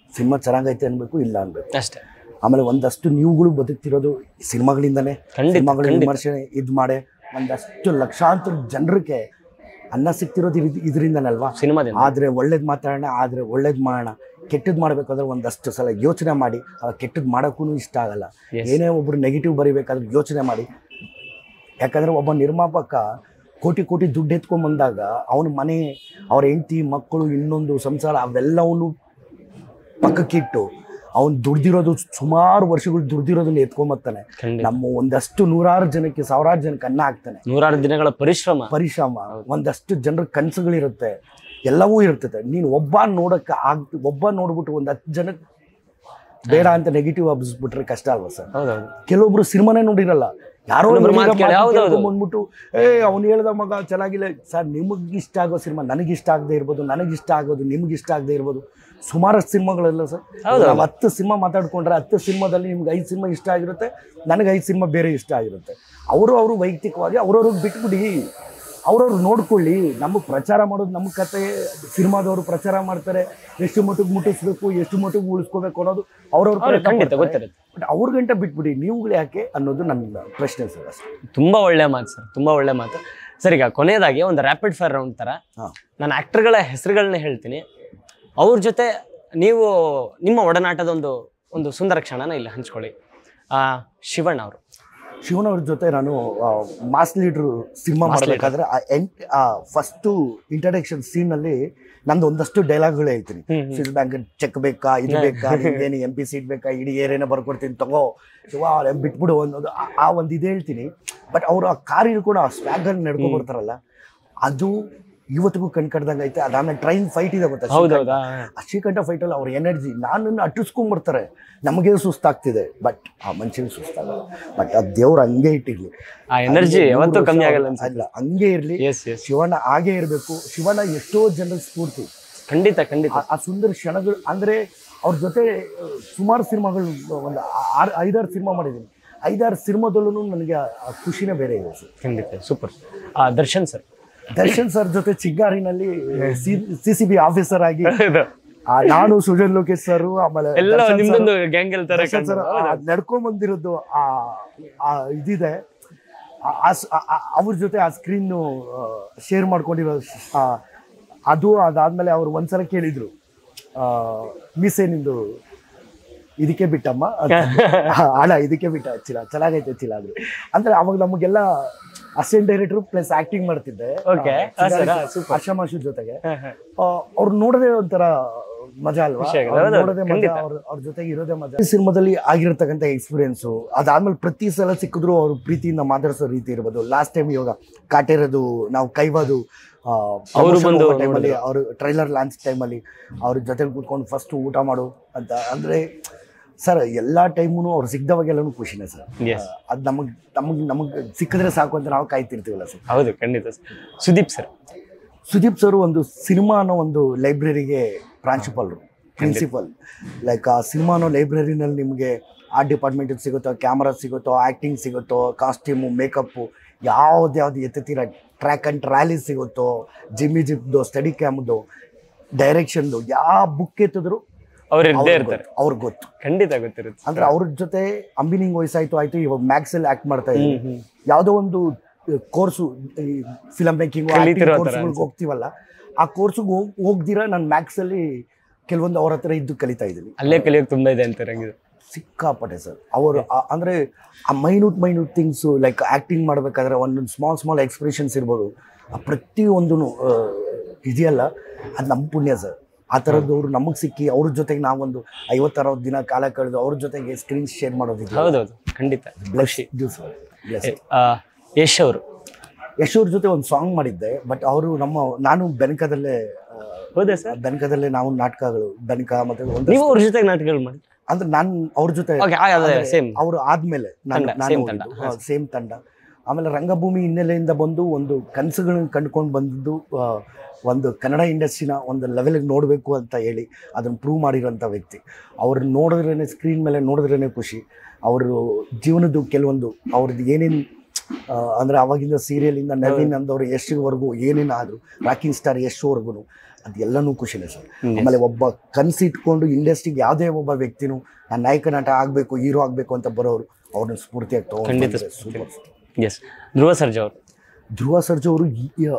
ಸಿನಿಮಾ ಚೆನ್ನಾಗೈತೆ ಅನ್ಬೇಕು ಇಲ್ಲ ಅನ್ಬೇಕು ಅಷ್ಟೇ ಆಮೇಲೆ ಒಂದಷ್ಟು ನೀವುಗಳು ಬದುಕ್ತಿರೋದು ಸಿನಿಮಾಗಳಿಂದನೇ ಖಂಡಿತ, ಸಿನಿಮಾಗಳ ಖಂಡಿತ. ವಿಮರ್ಶೆ ಇದು ಮಾಡಿ ಒಂದಷ್ಟು ಲಕ್ಷಾಂತರ ಜನರಿಗೆ ಅನ್ನ ಸಿಗ್ತಿರೋದು ಇದ್- ಇದರಿಂದನಲ್ವಾ ಸಿನಿಮಾದಿಂದ ಆದ್ರೆ ಒಳ್ಳೇದ್ ಮಾತಾಡೋಣ ಆದ್ರೆ ಒಳ್ಳೇದ್ ಮಾಡೋಣ ಕೆಟ್ಟದ್ ಮಾಡ್ಬೇಕಾದ್ರೆ ಒಂದಷ್ಟು ಸಲ ಯೋಚನೆ ಮಾಡಿ ಆ ಕೆಟ್ಟದ್ ಮಾಡೋಕ್ಕೂ ಇಷ್ಟ ಆಗಲ್ಲ Yes. ಏನೇ ಒಬ್ರು ನೆಗೆಟಿವ್ ಬರಿಬೇಕಾದ್ರೆ ಯೋಚನೆ ಮಾಡಿ ಯಾಕಂದ್ರೆ ಒಬ್ಬ ನಿರ್ಮಾಪಕ ಕೋಟಿ ಕೋಟಿ ದುಡ್ಡು ಎತ್ಕೊಂಡ್ ಬಂದಾಗ ಅವನ ಮನೆ ಅವ್ರ ಹೆಂಡತಿ ಮಕ್ಕಳು ಇನ್ನೊಂದು ಸಂಸಾರ ಅವೆಲ್ಲವನ್ನು ಪಕ್ಕಕ್ಕಿಟ್ಟು ಅವ್ನು ದುಡ್ದಿರೋದು ಸುಮಾರು ವರ್ಷಗಳು ದುಡ್ದಿರೋದನ್ನ ಎತ್ಕೊಂಬರ್ತಾನೆ ಖಂಡಿತ ನಮ್ಮ ಒಂದಷ್ಟು ನೂರಾರು ಜನಕ್ಕೆ ಸಾವಿರಾರು ಜನಕ್ಕೆ ಅನ್ನ ಹಾಕ್ತಾನೆ ನೂರಾರು ದಿನಗಳ ಪರಿಶ್ರಮ ಪರಿಶ್ರಮ ಒಂದಷ್ಟು ಜನರ ಕನಸುಗಳಿರುತ್ತೆ ಎಲ್ಲವೂ ಇರ್ತದೆ ನೀನು ಒಬ್ಬ ನೋಡಕ್ಕೆ ಆಗ್ ಒಬ್ಬ ನೋಡ್ಬಿಟ್ಟು ಒಂದು ಹತ್ತು ಜನಕ್ಕೆ ಬೇಡ ಅಂತ ನೆಗೆಟಿವ್ ಹಬ್ಬಿಸ್ಬಿಟ್ರೆ ಕಷ್ಟ ಅಲ್ವಾ ಸರ್ ಹೌದೌದು ಕೆಲವೊಬ್ರು ಸಿನಿಮಾನೇ ನೋಡಿರಲ್ಲ ಯಾರೋ ಇನ್ನೊಬ್ರು ನೋಡಿರೋ ಮಾತ್ ಕೇಳಿ, ಮಾತು ಹೌದೌದು. ಕೇಳ್ಕೊಂಡ್ ಬಂದ್ಬಿಟ್ಟು ಏ ಅವ್ನು ಹೇಳ್ದ ಮಗ ಚೆನ್ನಾಗಿಲ್ಲ ಸರ್ ನಿಮಗೆ ಇಷ್ಟ ಆಗೋ ಸಿನಿಮಾ ನನಗೆ ಇಷ್ಟ ಆಗದೆ ಇರ್ಬೋದು ನನಗೆ ಇಷ್ಟ ಆಗೋದು ನಿಮ್ಗೆ ಇಷ್ಟ ಆಗದೆ ಇರ್ಬೋದು ಸುಮಾರಷ್ಟು ಸಿನಿಮಾಗಳೆಲ್ಲ ಸರ್ ಹೌದೌದು. ನಾವು ಹತ್ತು ಸಿನಿಮಾ ಮಾತಾಡ್ಕೊಂಡ್ರೆ ಹತ್ತು ಸಿನಿಮಾದಲ್ಲಿ ನಿಮ್ಗೆ ಐದು ಸಿನಿಮಾ ಇಷ್ಟ ಆಗಿರುತ್ತೆ ನನಗೆ ಐದು ಸಿನಿಮಾ ಬೇರೆ ಇಷ್ಟ ಆಗಿರುತ್ತೆ ಅವರು ಅವರು ವೈಯಕ್ತಿಕವಾಗಿ ಅವ್ರವ್ರಿಗೆ ಬಿಟ್ಬಿಡಿ ಅವ್ರವ್ರು ನೋಡ್ಕೊಳ್ಳಿ ನಮಗೆ ಪ್ರಚಾರ ಮಾಡೋದು ನಮ್ಮ ಕತೆ ಸಿನಿಮಾದವರು ಪ್ರಚಾರ ಮಾಡ್ತಾರೆ ಎಷ್ಟು ಮಟ್ಟಿಗೆ ಮುಟ್ಟಿಸ್ಬೇಕು ಎಷ್ಟು ಮಟ್ಟಿಗೆ ಉಳಿಸ್ಕೋಬೇಕು ಅನ್ನೋದು ಅವ್ರವ್ರ ಹೌದು, ಖಂಡಿತ ಗೊತ್ತಿರುತ್ತೆ ಬಟ್ ಅವ್ರ ಗಂಟೆ ಬಿಟ್ಬಿಡಿ ನೀವುಗಳು ಯಾಕೆ ಅನ್ನೋದು ನನ್ನ ಪ್ರಶ್ನೆ ಸರ್ ಅಷ್ಟೇ ತುಂಬಾ ಒಳ್ಳೆ ಮಾತು ಸರ್ ತುಂಬಾ ಒಳ್ಳೆ ಮಾತು ಸರ್ ಈಗ ಕೊನೆಯದಾಗಿ ಒಂದು ರ್ಯಾಪಿಡ್ ಫೈರ್ ರೌಂಡ್ ತರ ಹಾಂ ನಾನು ಆಕ್ಟರ್ಗಳ ಹೆಸರುಗಳನ್ನ ಹೇಳ್ತೀನಿ ಅವ್ರ ಜೊತೆ ನೀವು ನಿಮ್ಮ ಒಡನಾಟದ ಒಂದು ಒಂದು ಸುಂದರ ಕ್ಷಣನ ಇಲ್ಲಿ ಹಂಚ್ಕೊಳ್ಳಿ ಆ, ಶಿವಣ್ಣ ಅವರು ಶಿವನ್ ಅವ್ರ ಜೊತೆ ನಾನು mass leader cinema Mass leader. ಮಾಡಬೇಕಾದ್ರೆ ಫಸ್ಟು ಇಂಟ್ರಡಕ್ಷನ್ ಸೀನಲ್ಲಿ ನಂದು ಒಂದಷ್ಟು ಡೈಲಾಗ್ಗಳು ಹೇಳ್ತೀನಿ ಹ್ಮ್, ಹ್ಮ್. ಸ್ವಿಸ್ ಬ್ಯಾಂಕ್ ಚೆಕ್ ಬೇಕಾ ಇದು ಬೇಕಾ ನಿಮ್ಗೇನು ಎಂ ಪಿ ಸೀಟ್ ಬೇಕಾ ಇಡೀ ಏರೇನೋ ಬರ್ಕೊಡ್ತೀನಿ ತಗೋ ಶಿವ ಬಿಟ್ಬಿಡು ಅನ್ನೋದು ಆ- ಆ ಒಂದು ಇದು ಹೇಳ್ತೀನಿ ಬಟ್ ಅವರು ಆ ಕಾರ್ ಹಿಡ್ಕೊಂಡು ಆ ಸ್ವ್ಯಾಗಲ್ಲಿ ನಡ್ಕೊಂಡ್ ಬರ್ತಾರಲ್ಲ ಅದು ಇವತ್ತಿಗೂ ಕಣ್ ಕಡ್ದಂಗೆ ಐತೆ ಅದಾದ್ಮೇಲೆ ಟ್ರೈನ್ ಫೈಟ್ ಇದೆ ಗೊತ್ತಾ ಹೌದೌದಾ ಆ ಶ್ರೀಕಂಠ ಫೈಟಲ್ಲಿ ಅವ್ರ ಎನರ್ಜಿ ನನ್ನನ್ನು ಅಟ್ಟಿಸ್ಕೊಂಡ್ಬರ್ತಾರೆ ನಮಗೆ ಸುಸ್ತಾಗ್ತಿದೆ ಬಟ್ ಆ ಮನುಷ್ಯನಿಗೆ ಸುಸ್ತಾಗಲ್ಲ ಬಟ್ ಆ ದೇವ್ರು ಹಂಗೆ ಇಟ್ಟಿರ್ಲಿ ಆ ಎನರ್ಜಿ ಯಾವತ್ತೂ ಕಮ್ಮಿ ಆಗಲ್ಲ ಅನ್ಸುತ್ತೆ ಅಲ್ಲ ಹಂಗೆ ಇರ್ಲಿ ಎಸ್ ಎಸ್ ಶಿವಣ್ಣ ಹಾಗೆ ಇರಬೇಕು ಶಿವಣ್ಣ ಎಷ್ಟೋ ಜನರ ಸ್ಫೂರ್ತಿ ಖಂಡಿತ ಖಂಡಿತ ಆ- ಆ ಸುಂದರ ಕ್ಷಣಗಳು ಅಂದ್ರೆ ಅವ್ರ ಜೊತೆ ಸುಮಾರು ಸಿನಿಮಾಗಳು ಒಂದು ಆರು ಐದಾರು ಸಿನಿಮಾ ಮಾಡಿದ್ದೀನಿ ಐದಾರು ಸಿನಿಮಾದಲ್ಲೂ ನನಗೆ ಆ- ಆ ಖುಷಿನೇ ಬೇರೆ ಇದೆ ಸರ್ ಖಂಡಿತ super Darshan sir Darshan sir ಜೊತೆ ಚಿಂಗಾರಿನಲ್ಲಿ ಸಿ ಸಿ ಬಿ ಆಫೀಸರ್ ಆಗಿ ಆ, ನಾನು ಸುಜನ್ ಲೋಕೇಶ್ ಸರ್ ಆಮೇಲೆ ಎಲ್ಲ ದರ್ಶನ್ sir- ನಿಮ್ದೊಂದು ಗ್ಯಾಂಗ್ ತರ ದರ್ಶನ್ ಸರ್ ನಡ್ಕೊಂಡ್ ಬಂದಿರೋದು ಆ ಆ ಇದಿದೆ ಆ- ಆ ಸ್- ಆ- ಆ- ಅವ್ರ ಜೊತೆ ಆ ಸ್ಕ್ರೀನ್ ಶೇರ್ ಮಾಡ್ಕೊಂಡಿರೋ ಆ, ಅದು ಅದಾದ್ಮೇಲೆ ಅವ್ರು ಒಂದ್ಸಲ ಕೇಳಿದ್ರು ಆ, ಮೀಸೆ ನಿಂದು ಇದಕ್ಕೆ ಬಿಟ್ಟಮ್ಮ ಅಂತ. ಆ, ಅಲ್ಲ ಇದಕ್ಕೆ ಬಿಟ್ಟ ಚಿಲ ಚೆನ್ನಾಗೈತೆ ಚಿಲ ಅದು ಅಂದ್ರೆ ಅವಾಗ ನಮಗೆಲ್ಲ ಅಸಿಸ್ಟೆಂಟ್ ಡೈರೆಕ್ಟರ್ ಪ್ಲಸ್ ಆಕ್ಟಿಂಗ್ ಮಾಡ್ತಿದ್ದೆ Okay. ಆ, ಹಾ, sir, ಚಿರಾರಿ ಹಾ, super. ಹರ್ಷ ಮಾಷು ಜೊತೆಗೆ ಅವ್ರು ನೋಡೋದೇ ಒಂಥರ ಮಜಾ ಅಲ್ವಾ ಖುಷಿ ಆಗುತ್ತೆ. ಅವ್ರ್ ಹೌದು, ನೋಡೋದೇ ಮಜಾ ಖಂಡಿತ. ಅವ್ರ ಅವ್ರ ಜೊತೆಗೆ ಇರೋದೇ ಮಜಾ ಈ ಸಿನಿಮಾದಲ್ಲಿ ಆಗಿರತಕ್ಕಂಥ ಎಕ್ಸ್ಪೀರಿಯನ್ಸು ಅದಾದ್ಮೇಲೆ ಪ್ರತಿ ಸಲ ಸಿಕ್ಕಿದ್ರು ಅವ್ರು ಪ್ರೀತಿಯಿಂದ ಮಾತಾಡ್ಸೋ ರೀತಿ ಇರ್ಬೋದು ಲಾಸ್ಟ್ ಟೈಮ್ ಇವಾಗ ಕಾಟಿರೋದು ನಾವು ಕೈವಾದು ಅವ್ರು ಬಂದು ಟೈಮಲ್ಲಿ ಅವರು ಟ್ರೈಲರ್ ಲಾಂಚ್ ಟೈಮಲ್ಲಿ ಅವ್ರ ಜೊತೆಲಿ ಕೂತ್ಕೊಂಡು ಫಸ್ಟ್ ಊಟ ಮಾಡು ಅಂತ ಅಂದ್ರೆ ಸರ್ ಎಲ್ಲಾ ಟೈಮೂ ಅವ್ರು ಸಿಕ್ದವಾಗೆಲ್ಲನೂ ಖುಷಿನೇ ಸರ್ ಎಸ್ ಅದು ನಮಗೆ ನಮಗೆ ನಮಗೆ ಸಿಕ್ಕಿದ್ರೆ ಸಾಕು ಅಂತ ನಾವು ಕಾಯ್ತಿರ್ತೀವಲ್ಲ ಸರ್ ಹೌದು ಖಂಡಿತ sir. Sudeep sir Sudeep sir ಒಂದು ಸಿನಿಮಾ ಅನ್ನೋ ಒಂದು ಲೈಬ್ರರಿಗೆ ಪ್ರಾಂಶುಪಾಲರು ಪ್ರಿನ್ಸಿಪಲ್ ಲೈಕ್ ಆ ಸಿನಿಮಾ ಅನ್ನೋ ಲೈಬ್ರರಿನಲ್ಲಿ ನಿಮಗೆ ಆರ್ಟ್ ಡಿಪಾರ್ಟ್ಮೆಂಟ್ ಸಿಗುತ್ತೋ ಕ್ಯಾಮ್ರಾ ಸಿಗುತ್ತೋ ಆ್ಯಕ್ಟಿಂಗ್ ಸಿಗುತ್ತೋ ಕಾಸ್ಟ್ಯೂಮು ಮೇಕಪ್ಪು ಯಾವ್ದು ಯಾವ್ದು ಎತ್ತುತ್ತೀರ ಟ್ರ್ಯಾಕ್ ಆ್ಯಂಡ್ ಟ್ರ್ಯಾಲಿ ಸಿಗುತ್ತೋ ಜಿಮ್ಮಿ ಜಿಪ್ದು ಸ್ಟಡಿ ಕ್ಯಾಮ್ದು ಡೈರೆಕ್ಷನ್ದು ಯಾವ ಬುಕ್ ಎತ್ತಿದ್ರು ಅವ್ರು ಇದ್ದೇ ಇರ್ತಾರೆ ಅವ್ರಿಗೆ ಗೊತ್ತು ಖಂಡಿತ ಗೊತ್ತಿರುತ್ತೆ ಅಂದ್ರೆ ಅವ್ರ ಜೊತೆ ಅಂಬಿನಿಂಗ್ ವಯಸ್ಸಾಯ್ತು ಆಯ್ತು ಇವಾಗ ಮ್ಯಾಕ್ಸ್ ಅಲ್ಲಿ ಆಕ್ಟ್ ಮಾಡ್ತಾ ಇದ್ದೀನಿ ಹ್ಮ್, ಹ್ಮ್. ಯಾವುದೋ ಒಂದು ಕೋರ್ಸು ಫಿಲಮ್ ಮೇಕಿಂಗ್ ಕಲಿತಿರೋ ಥರ ಕೋರ್ಸ್ಗಳಿಗೆ ಹೋಗ್ತೀವಲ್ಲ ಆ ಕೋರ್ಸ್ಗೆ ಹೋಗ್ ಹೋಗ್ದಿರ ನಾನು ಮ್ಯಾಕ್ಸ್ ಅಲ್ಲಿ ಕೆಲವೊಂದು ಅವ್ರ ಹತ್ರ ಇದ್ದು ಕಲಿತಾ ಇದ್ದೀನಿ ಅಲ್ಲೇ ಕಲಿಯೋಕೆ ತುಂಬಾ ಇದೆ ಅಂತಾರೆ ಹಂಗಿದೆ ಸಿಕ್ಕಾಪಟ್ಟೆ ಸರ್ ಅವರು ಆ- ಅಂದ್ರೆ ಆ minute minute things like acting ಮಾಡಬೇಕಾದ್ರೆ ಒಂದೊಂದು ಸ್ಮಾಲ್ ಸ್ಮಾಲ್ ಎಕ್ಸ್ಪ್ರೆಷನ್ಸ್ ಇರ್ಬೋದು ಆ ಪ್ರತಿಯೊಂದು ಇದೆಯಲ್ಲ ಅದು ನಮ್ಮ ಪುಣ್ಯ ಸರ್ ಆ ಥರದವ್ರು ನಮಗೆ ಸಿಕ್ಕಿ ಅವ್ರ ಜೊತೆಗೆ ನಾವೊಂದು ಐವತ್ತು ಅರವತ್ತು ದಿನ ಕಾಲ ಕಳೆದು ಅವ್ರ ಜೊತೆಗೆ ಸ್ಕ್ರೀನ್ ಶೇರ್ ಮಾಡೋದಿದೆ ಹೌದೌದು ಖಂಡಿತ ಬ್ಲಸ್ ದಿವಸ ಬ್ಲೆಸ್ ಆ, ಯಶ್ ಅವರು ಯಶೋರ್ ಜೊತೆ ಒಂದು ಸಾಂಗ್ ಮಾಡಿದ್ದೆ ಬಟ್ ಅವರು ನಮ್ಮ ನಾನು ಬೆನಕದಲ್ಲೇ ಆ, ಹೌದಾ ಸರ್ ಬೆನಕದಲ್ಲೇ ನಾವು ನಾಟಕಗಳು ಬೆನಕ ಮತ್ತೆ ಒಂದು ನೀವು ಅವ್ರ ಜೊತೆಗೆ ನಾಟಕಗಳು ಮಾಡಿ ಅಂದ್ರೆ ನಾನು ಅವ್ರ ಜೊತೆ ಓಕೆ ಅದೇ ಸೇಮ್ ಅವರು ಆದ್ಮೇಲೆ ನಾನು ತಂಡ, ನಾನು same ತಂಡ. ಹೋಗಿದ್ದು. ಸೇಮ್ ತಂಡ ಆಮೇಲೆ ರಂಗಭೂಮಿ ಹಿನ್ನೆಲೆಯಿಂದ ಬಂದು ಒಂದು ಕನಸುಗಳನ್ನ ಕಂಡುಕೊಂಡು ಬಂದಿದ್ದು ಆ, ಒಂದು ಕನ್ನಡ ಇಂಡಸ್ಟ್ರಿನ ಒಂದು ಲೆವೆಲ್ಗೆ ನೋಡಬೇಕು ಅಂತ ಹೇಳಿ ಅದನ್ನು ಪ್ರೂವ್ ಮಾಡಿರೋಂಥ ವ್ಯಕ್ತಿ ಅವ್ರು ನೋಡಿದ್ರೇ ಸ್ಕ್ರೀನ್ ಮೇಲೆ ನೋಡಿದ್ರೇ ಖುಷಿ ಅವರು ಜೀವನದ್ದು ಕೆಲವೊಂದು ಅವ್ರದ್ದು ಏನೇನು ಅಂದ್ರೆ ಅವಾಗಿಂದ ಸೀರಿಯಲಿಂದ ನವೀನ್ ಅಂದವರು ಎಷ್ಟಿವರೆಗೂ ಏನೇನು ಆದ್ರು ರಾಕಿಂಗ್ ಸ್ಟಾರ್ ಎಷ್ಟುವರೆಗೂ ಅದೆಲ್ಲನೂ ಖುಷಿನೇ ಸರ್ ಆಮೇಲೆ ಒಬ್ಬ ಕನಸಿಟ್ಕೊಂಡು ಇಂಡಸ್ಟ್ರಿಗೆ ಯಾವುದೇ ಒಬ್ಬ ವ್ಯಕ್ತಿನೂ ನಾನು ನಾಯಕ ನಟ ಆಗಬೇಕು ಹೀರೋ ಆಗಬೇಕು ಅಂತ ಬರೋರು ಅವ್ರನ್ನ ಸ್ಫೂರ್ತಿಯಾಗಿ ಖಂಡಿತ ತಗೊಂಡು ಸೂಪರ್ ಎಸ್ ಧ್ರುವ ಸರ್ಜಾ ಅವರು ಧ್ರುವ ಸರ್ಜಾ ಅವರು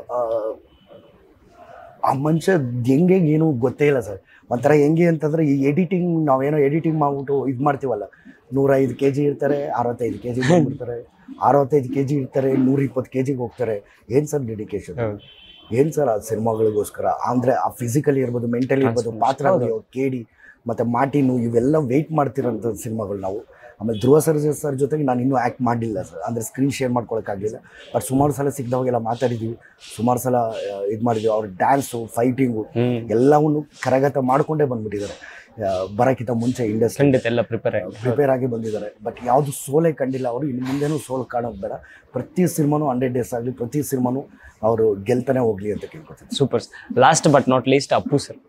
ಆ ಮನುಷ್ಯ ಹೆಂಗೆ ಏನು ಗೊತ್ತೇ ಇಲ್ಲ ಸರ್ ಒಂಥರ ಹೆಂಗೆ ಅಂತಂದ್ರೆ ಈ ಎಡಿಟಿಂಗ್ ನಾವೇನೋ ಎಡಿಟಿಂಗ್ ಮಾಡ್ಬಿಟ್ಟು ಇದು ಮಾಡ್ತೀವಲ್ಲ ನೂರೈದು ಕೆ ಜಿ ಇರ್ತಾರೆ ಅರವತ್ತೈದು ಕೆ ಜಿ ಬಂದ್ಬಿಡ್ತಾರೆ ಅರವತ್ತೈದು ಕೆ ಜಿ ಇರ್ತಾರೆ ನೂರ ಇಪ್ಪತ್ತು ಕೆ ಜಿಗೆ ಹೋಗ್ತಾರೆ ಏನು ಸರ್ ಡೆಡಿಕೇಶನ್ ಏನು ಸರ್ ಆ ಸಿನಿಮಾಗಳಿಗೋಸ್ಕರ ಅಂದರೆ ಆ ಫಿಸಿಕಲಿ ಇರ್ಬೋದು ಮೆಂಟಲಿ ಇರ್ಬೋದು ಪಾತ್ರ ಹೌದು. ಕೇಡಿ ಮತ್ತು ಮಾಟಿನು ಇವೆಲ್ಲ ವೆಯ್ಟ್ ಮಾಡ್ತಿರೋಂಥ ಸಿನಿಮಾಗಳು ನಾವು ಆಮೇಲೆ ಧ್ರುವ ಸರ್ಜಾ ಸರ್ ಜೊತೆಗೆ ನಾನು ಇನ್ನೂ ಆ್ಯಕ್ಟ್ ಮಾಡಲಿಲ್ಲ ಸರ್ ಅಂದರೆ ಸ್ಕ್ರೀನ್ ಶೇರ್ ಮಾಡ್ಕೊಳಕ್ಕಾಗಲಿಲ್ಲ ಬಟ್ ಸುಮಾರು ಸಲ ಸಿಕ್ಕಿದವಾಗೆಲ್ಲ ಮಾತಾಡಿದ್ದೀವಿ ಸುಮಾರು ಸಲ ಇದು ಮಾಡಿದ್ದೀವಿ ಅವ್ರ ಡ್ಯಾನ್ಸು ಫೈಟಿಂಗು ಹ್ಮ್ ಎಲ್ಲವನ್ನು ಕರಗತ ಮಾಡ್ಕೊಂಡೇ ಬಂದ್ಬಿಟ್ಟಿದ್ದಾರೆ ಆ, ಬರೋಕ್ಕಿಂತ ಮುಂಚೆ ಇಂಡಸ್ಟ್ರಿ ಖಂಡಿತ ಎಲ್ಲ ಪ್ರಿಪೇರ್ ಆಗಿ ಪ್ರಿಪೇರ್ ಆಗಿ ಬಂದಿದ್ದಾರೆ ಬಟ್ ಯಾವುದು ಸೋಲೇ ಕಂಡಿಲ್ಲ ಅವರು ಇನ್ನು ಮುಂದೆನೂ ಸೋಲು ಕಾಣೋದು ಬೇಡ ಪ್ರತಿ ಸಿನಿಮಾನು ಹಂಡ್ರೆಡ್ ಡೇಸ್ ಆಗಲಿ ಪ್ರತಿ ಸಿನಿಮಾನು ಅವರು ಗೆಲ್ತಾನೆ ಹೋಗ್ಲಿ ಅಂತ ಕೇಳ್ಕೊತೀನಿ super last but not least Appu sir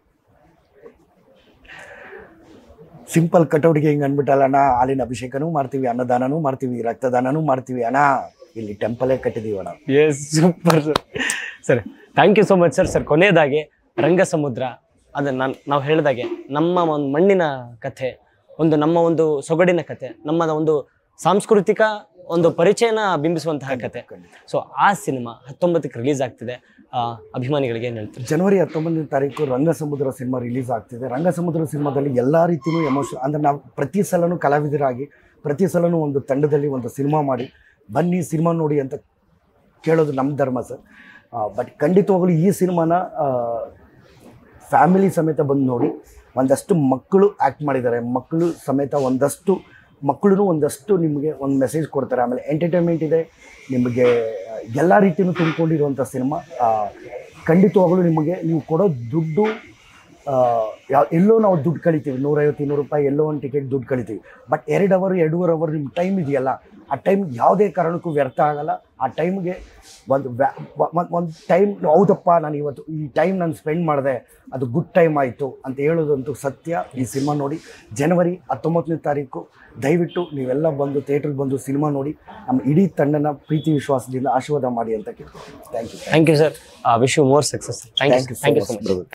simple ಕಟೌಟ್ಗೆ ಹಿಂಗೆ ಅಂದ್ಬಿಟ್ಟಲ್ಲ ಅಣ್ಣ ಹಾಲಿನ ಅಭಿಷೇಕನೂ ಮಾಡ್ತೀವಿ ಅನ್ನದಾನನೂ ಮಾಡ್ತೀವಿ ರಕ್ತದಾನನೂ ಮಾಡ್ತೀವಿ ಅಣ್ಣ ಇಲ್ಲಿ ಟೆಂಪಲೇ ಕಟ್ಟಿದೀವಿ ಅಣ್ಣ yes super sir sir thank you so much sir sir ಕೊನೆಯದಾಗಿ ರಂಗ ಸಮುದ್ರ ಅದು ನಾನು ನಾವು ಹೇಳಿದಾಗೆ ನಮ್ಮ ಒಂದು ಮಣ್ಣಿನ ಕಥೆ ಒಂದು ನಮ್ಮ ಒಂದು ಸೊಗಡಿನ ಕಥೆ ನಮ್ಮ ಒಂದು ಸಾಂಸ್ಕೃತಿಕ ಒಂದು ಪರಿಚಯನ ಬಿಂಬಿಸುವಂತಹ ಕಥೆ ಸೊ ಆ ಸಿನಿಮಾ ಹತ್ತೊಂಬತ್ತಕ್ಕೆ ರಿಲೀಸ್ ಆಗ್ತಿದೆ ಆ, ಅಭಿಮಾನಿಗಳಿಗೆ ಏನು ಹೇಳ್ತೀರಿ ಜನವರಿ ಹತ್ತೊಂಬತ್ತನೇ ತಾರೀಕು ರಂಗಸಮುದ್ರ ಸಿನಿಮಾ ರಿಲೀಸ್ ಆಗ್ತಿದೆ ರಂಗಸಮುದ್ರ ಸಿನಿಮಾದಲ್ಲಿ ಎಲ್ಲ ರೀತಿಯೂ ಎಮೋಷನ್ ಅಂದರೆ ನಾವು ಪ್ರತಿ ಸಲನೂ ಕಲಾವಿದರಾಗಿ ಪ್ರತಿ ಸಲನೂ ಒಂದು ತಂಡದಲ್ಲಿ ಒಂದು ಸಿನಿಮಾ ಮಾಡಿ ಬನ್ನಿ ಸಿನಿಮಾ ನೋಡಿ ಅಂತ ಕೇಳೋದು ನಮ್ಮ ಧರ್ಮ ಸರ್ ಬಟ್ ಖಂಡಿತವಾಗಲೂ ಈ ಸಿನಿಮಾನ ಫ್ಯಾಮಿಲಿ ಸಮೇತ ಬಂದು ನೋಡಿ ಒಂದಷ್ಟು ಮಕ್ಕಳು ಆ್ಯಕ್ಟ್ ಮಾಡಿದ್ದಾರೆ ಮಕ್ಕಳು ಸಮೇತ ಒಂದಷ್ಟು ಮಕ್ಕಳು ಒಂದಷ್ಟು ನಿಮಗೆ ಒಂದು ಮೆಸೇಜ್ ಕೊಡ್ತಾರೆ ಆಮೇಲೆ ಎಂಟರ್ಟೈನ್ಮೆಂಟ್ ಇದೆ ನಿಮಗೆ ಎಲ್ಲ ರೀತಿಯೂ ತುಂಬಿಕೊಂಡಿರುವಂಥ ಸಿನಿಮಾ ಖಂಡಿತವಾಗಲೂ ನಿಮಗೆ ನೀವು ಕೊಡೋ ದುಡ್ಡು ಆ, ಯಾವ ಎಲ್ಲೋ ನಾವು ದುಡ್ಡು ಕಳಿತೀವಿ ನೂರೈವತ್ತು ಇನ್ನೂರು ರೂಪಾಯಿ ಎಲ್ಲೋ ಒಂದು ಟಿಕೆಟ್ ದುಡ್ಡು ಕಳಿತೀವಿ ಬಟ್ ಎರಡು ಅವರ್ ಎರಡೂವರೆ ಅವರ್ ನಿಮ್ಮ ಟೈಮ್ ಇದೆಯಲ್ಲ ಆ ಟೈಮ್ ಯಾವುದೇ ಕಾರಣಕ್ಕೂ ವ್ಯರ್ಥ ಆಗಲ್ಲ ಆ ಟೈಮ್ಗೆ ಒಂದು ಒಂದು ಟೈಮ್ ಹೌದಪ್ಪ ನಾನು ಇವತ್ತು ಈ ಟೈಮ್ ನಾನು ಸ್ಪೆಂಡ್ ಮಾಡಿದೆ ಅದು ಗುಡ್ ಟೈಮ್ ಆಯಿತು ಅಂತ ಹೇಳೋದಂತೂ ಸತ್ಯ ಈ ಸಿನಿಮಾ ನೋಡಿ ಜನವರಿ ಹತ್ತೊಂಬತ್ತನೇ ತಾರೀಕು ದಯವಿಟ್ಟು ನೀವೆಲ್ಲ ಬಂದು ಥಿಯೇಟ್ರಿಗೆ ಬಂದು ಸಿನಿಮಾ ನೋಡಿ ನಮ್ಮ ಇಡೀ ತಂಡನ ಪ್ರೀತಿ ವಿಶ್ವಾಸದಿಂದ ಆಶೀರ್ವಾದ ಮಾಡಿ ಅಂತ ಕೇಳ್ತೀನಿ thank you thank you sir wish you more success thank you thank you thank you so so much much brother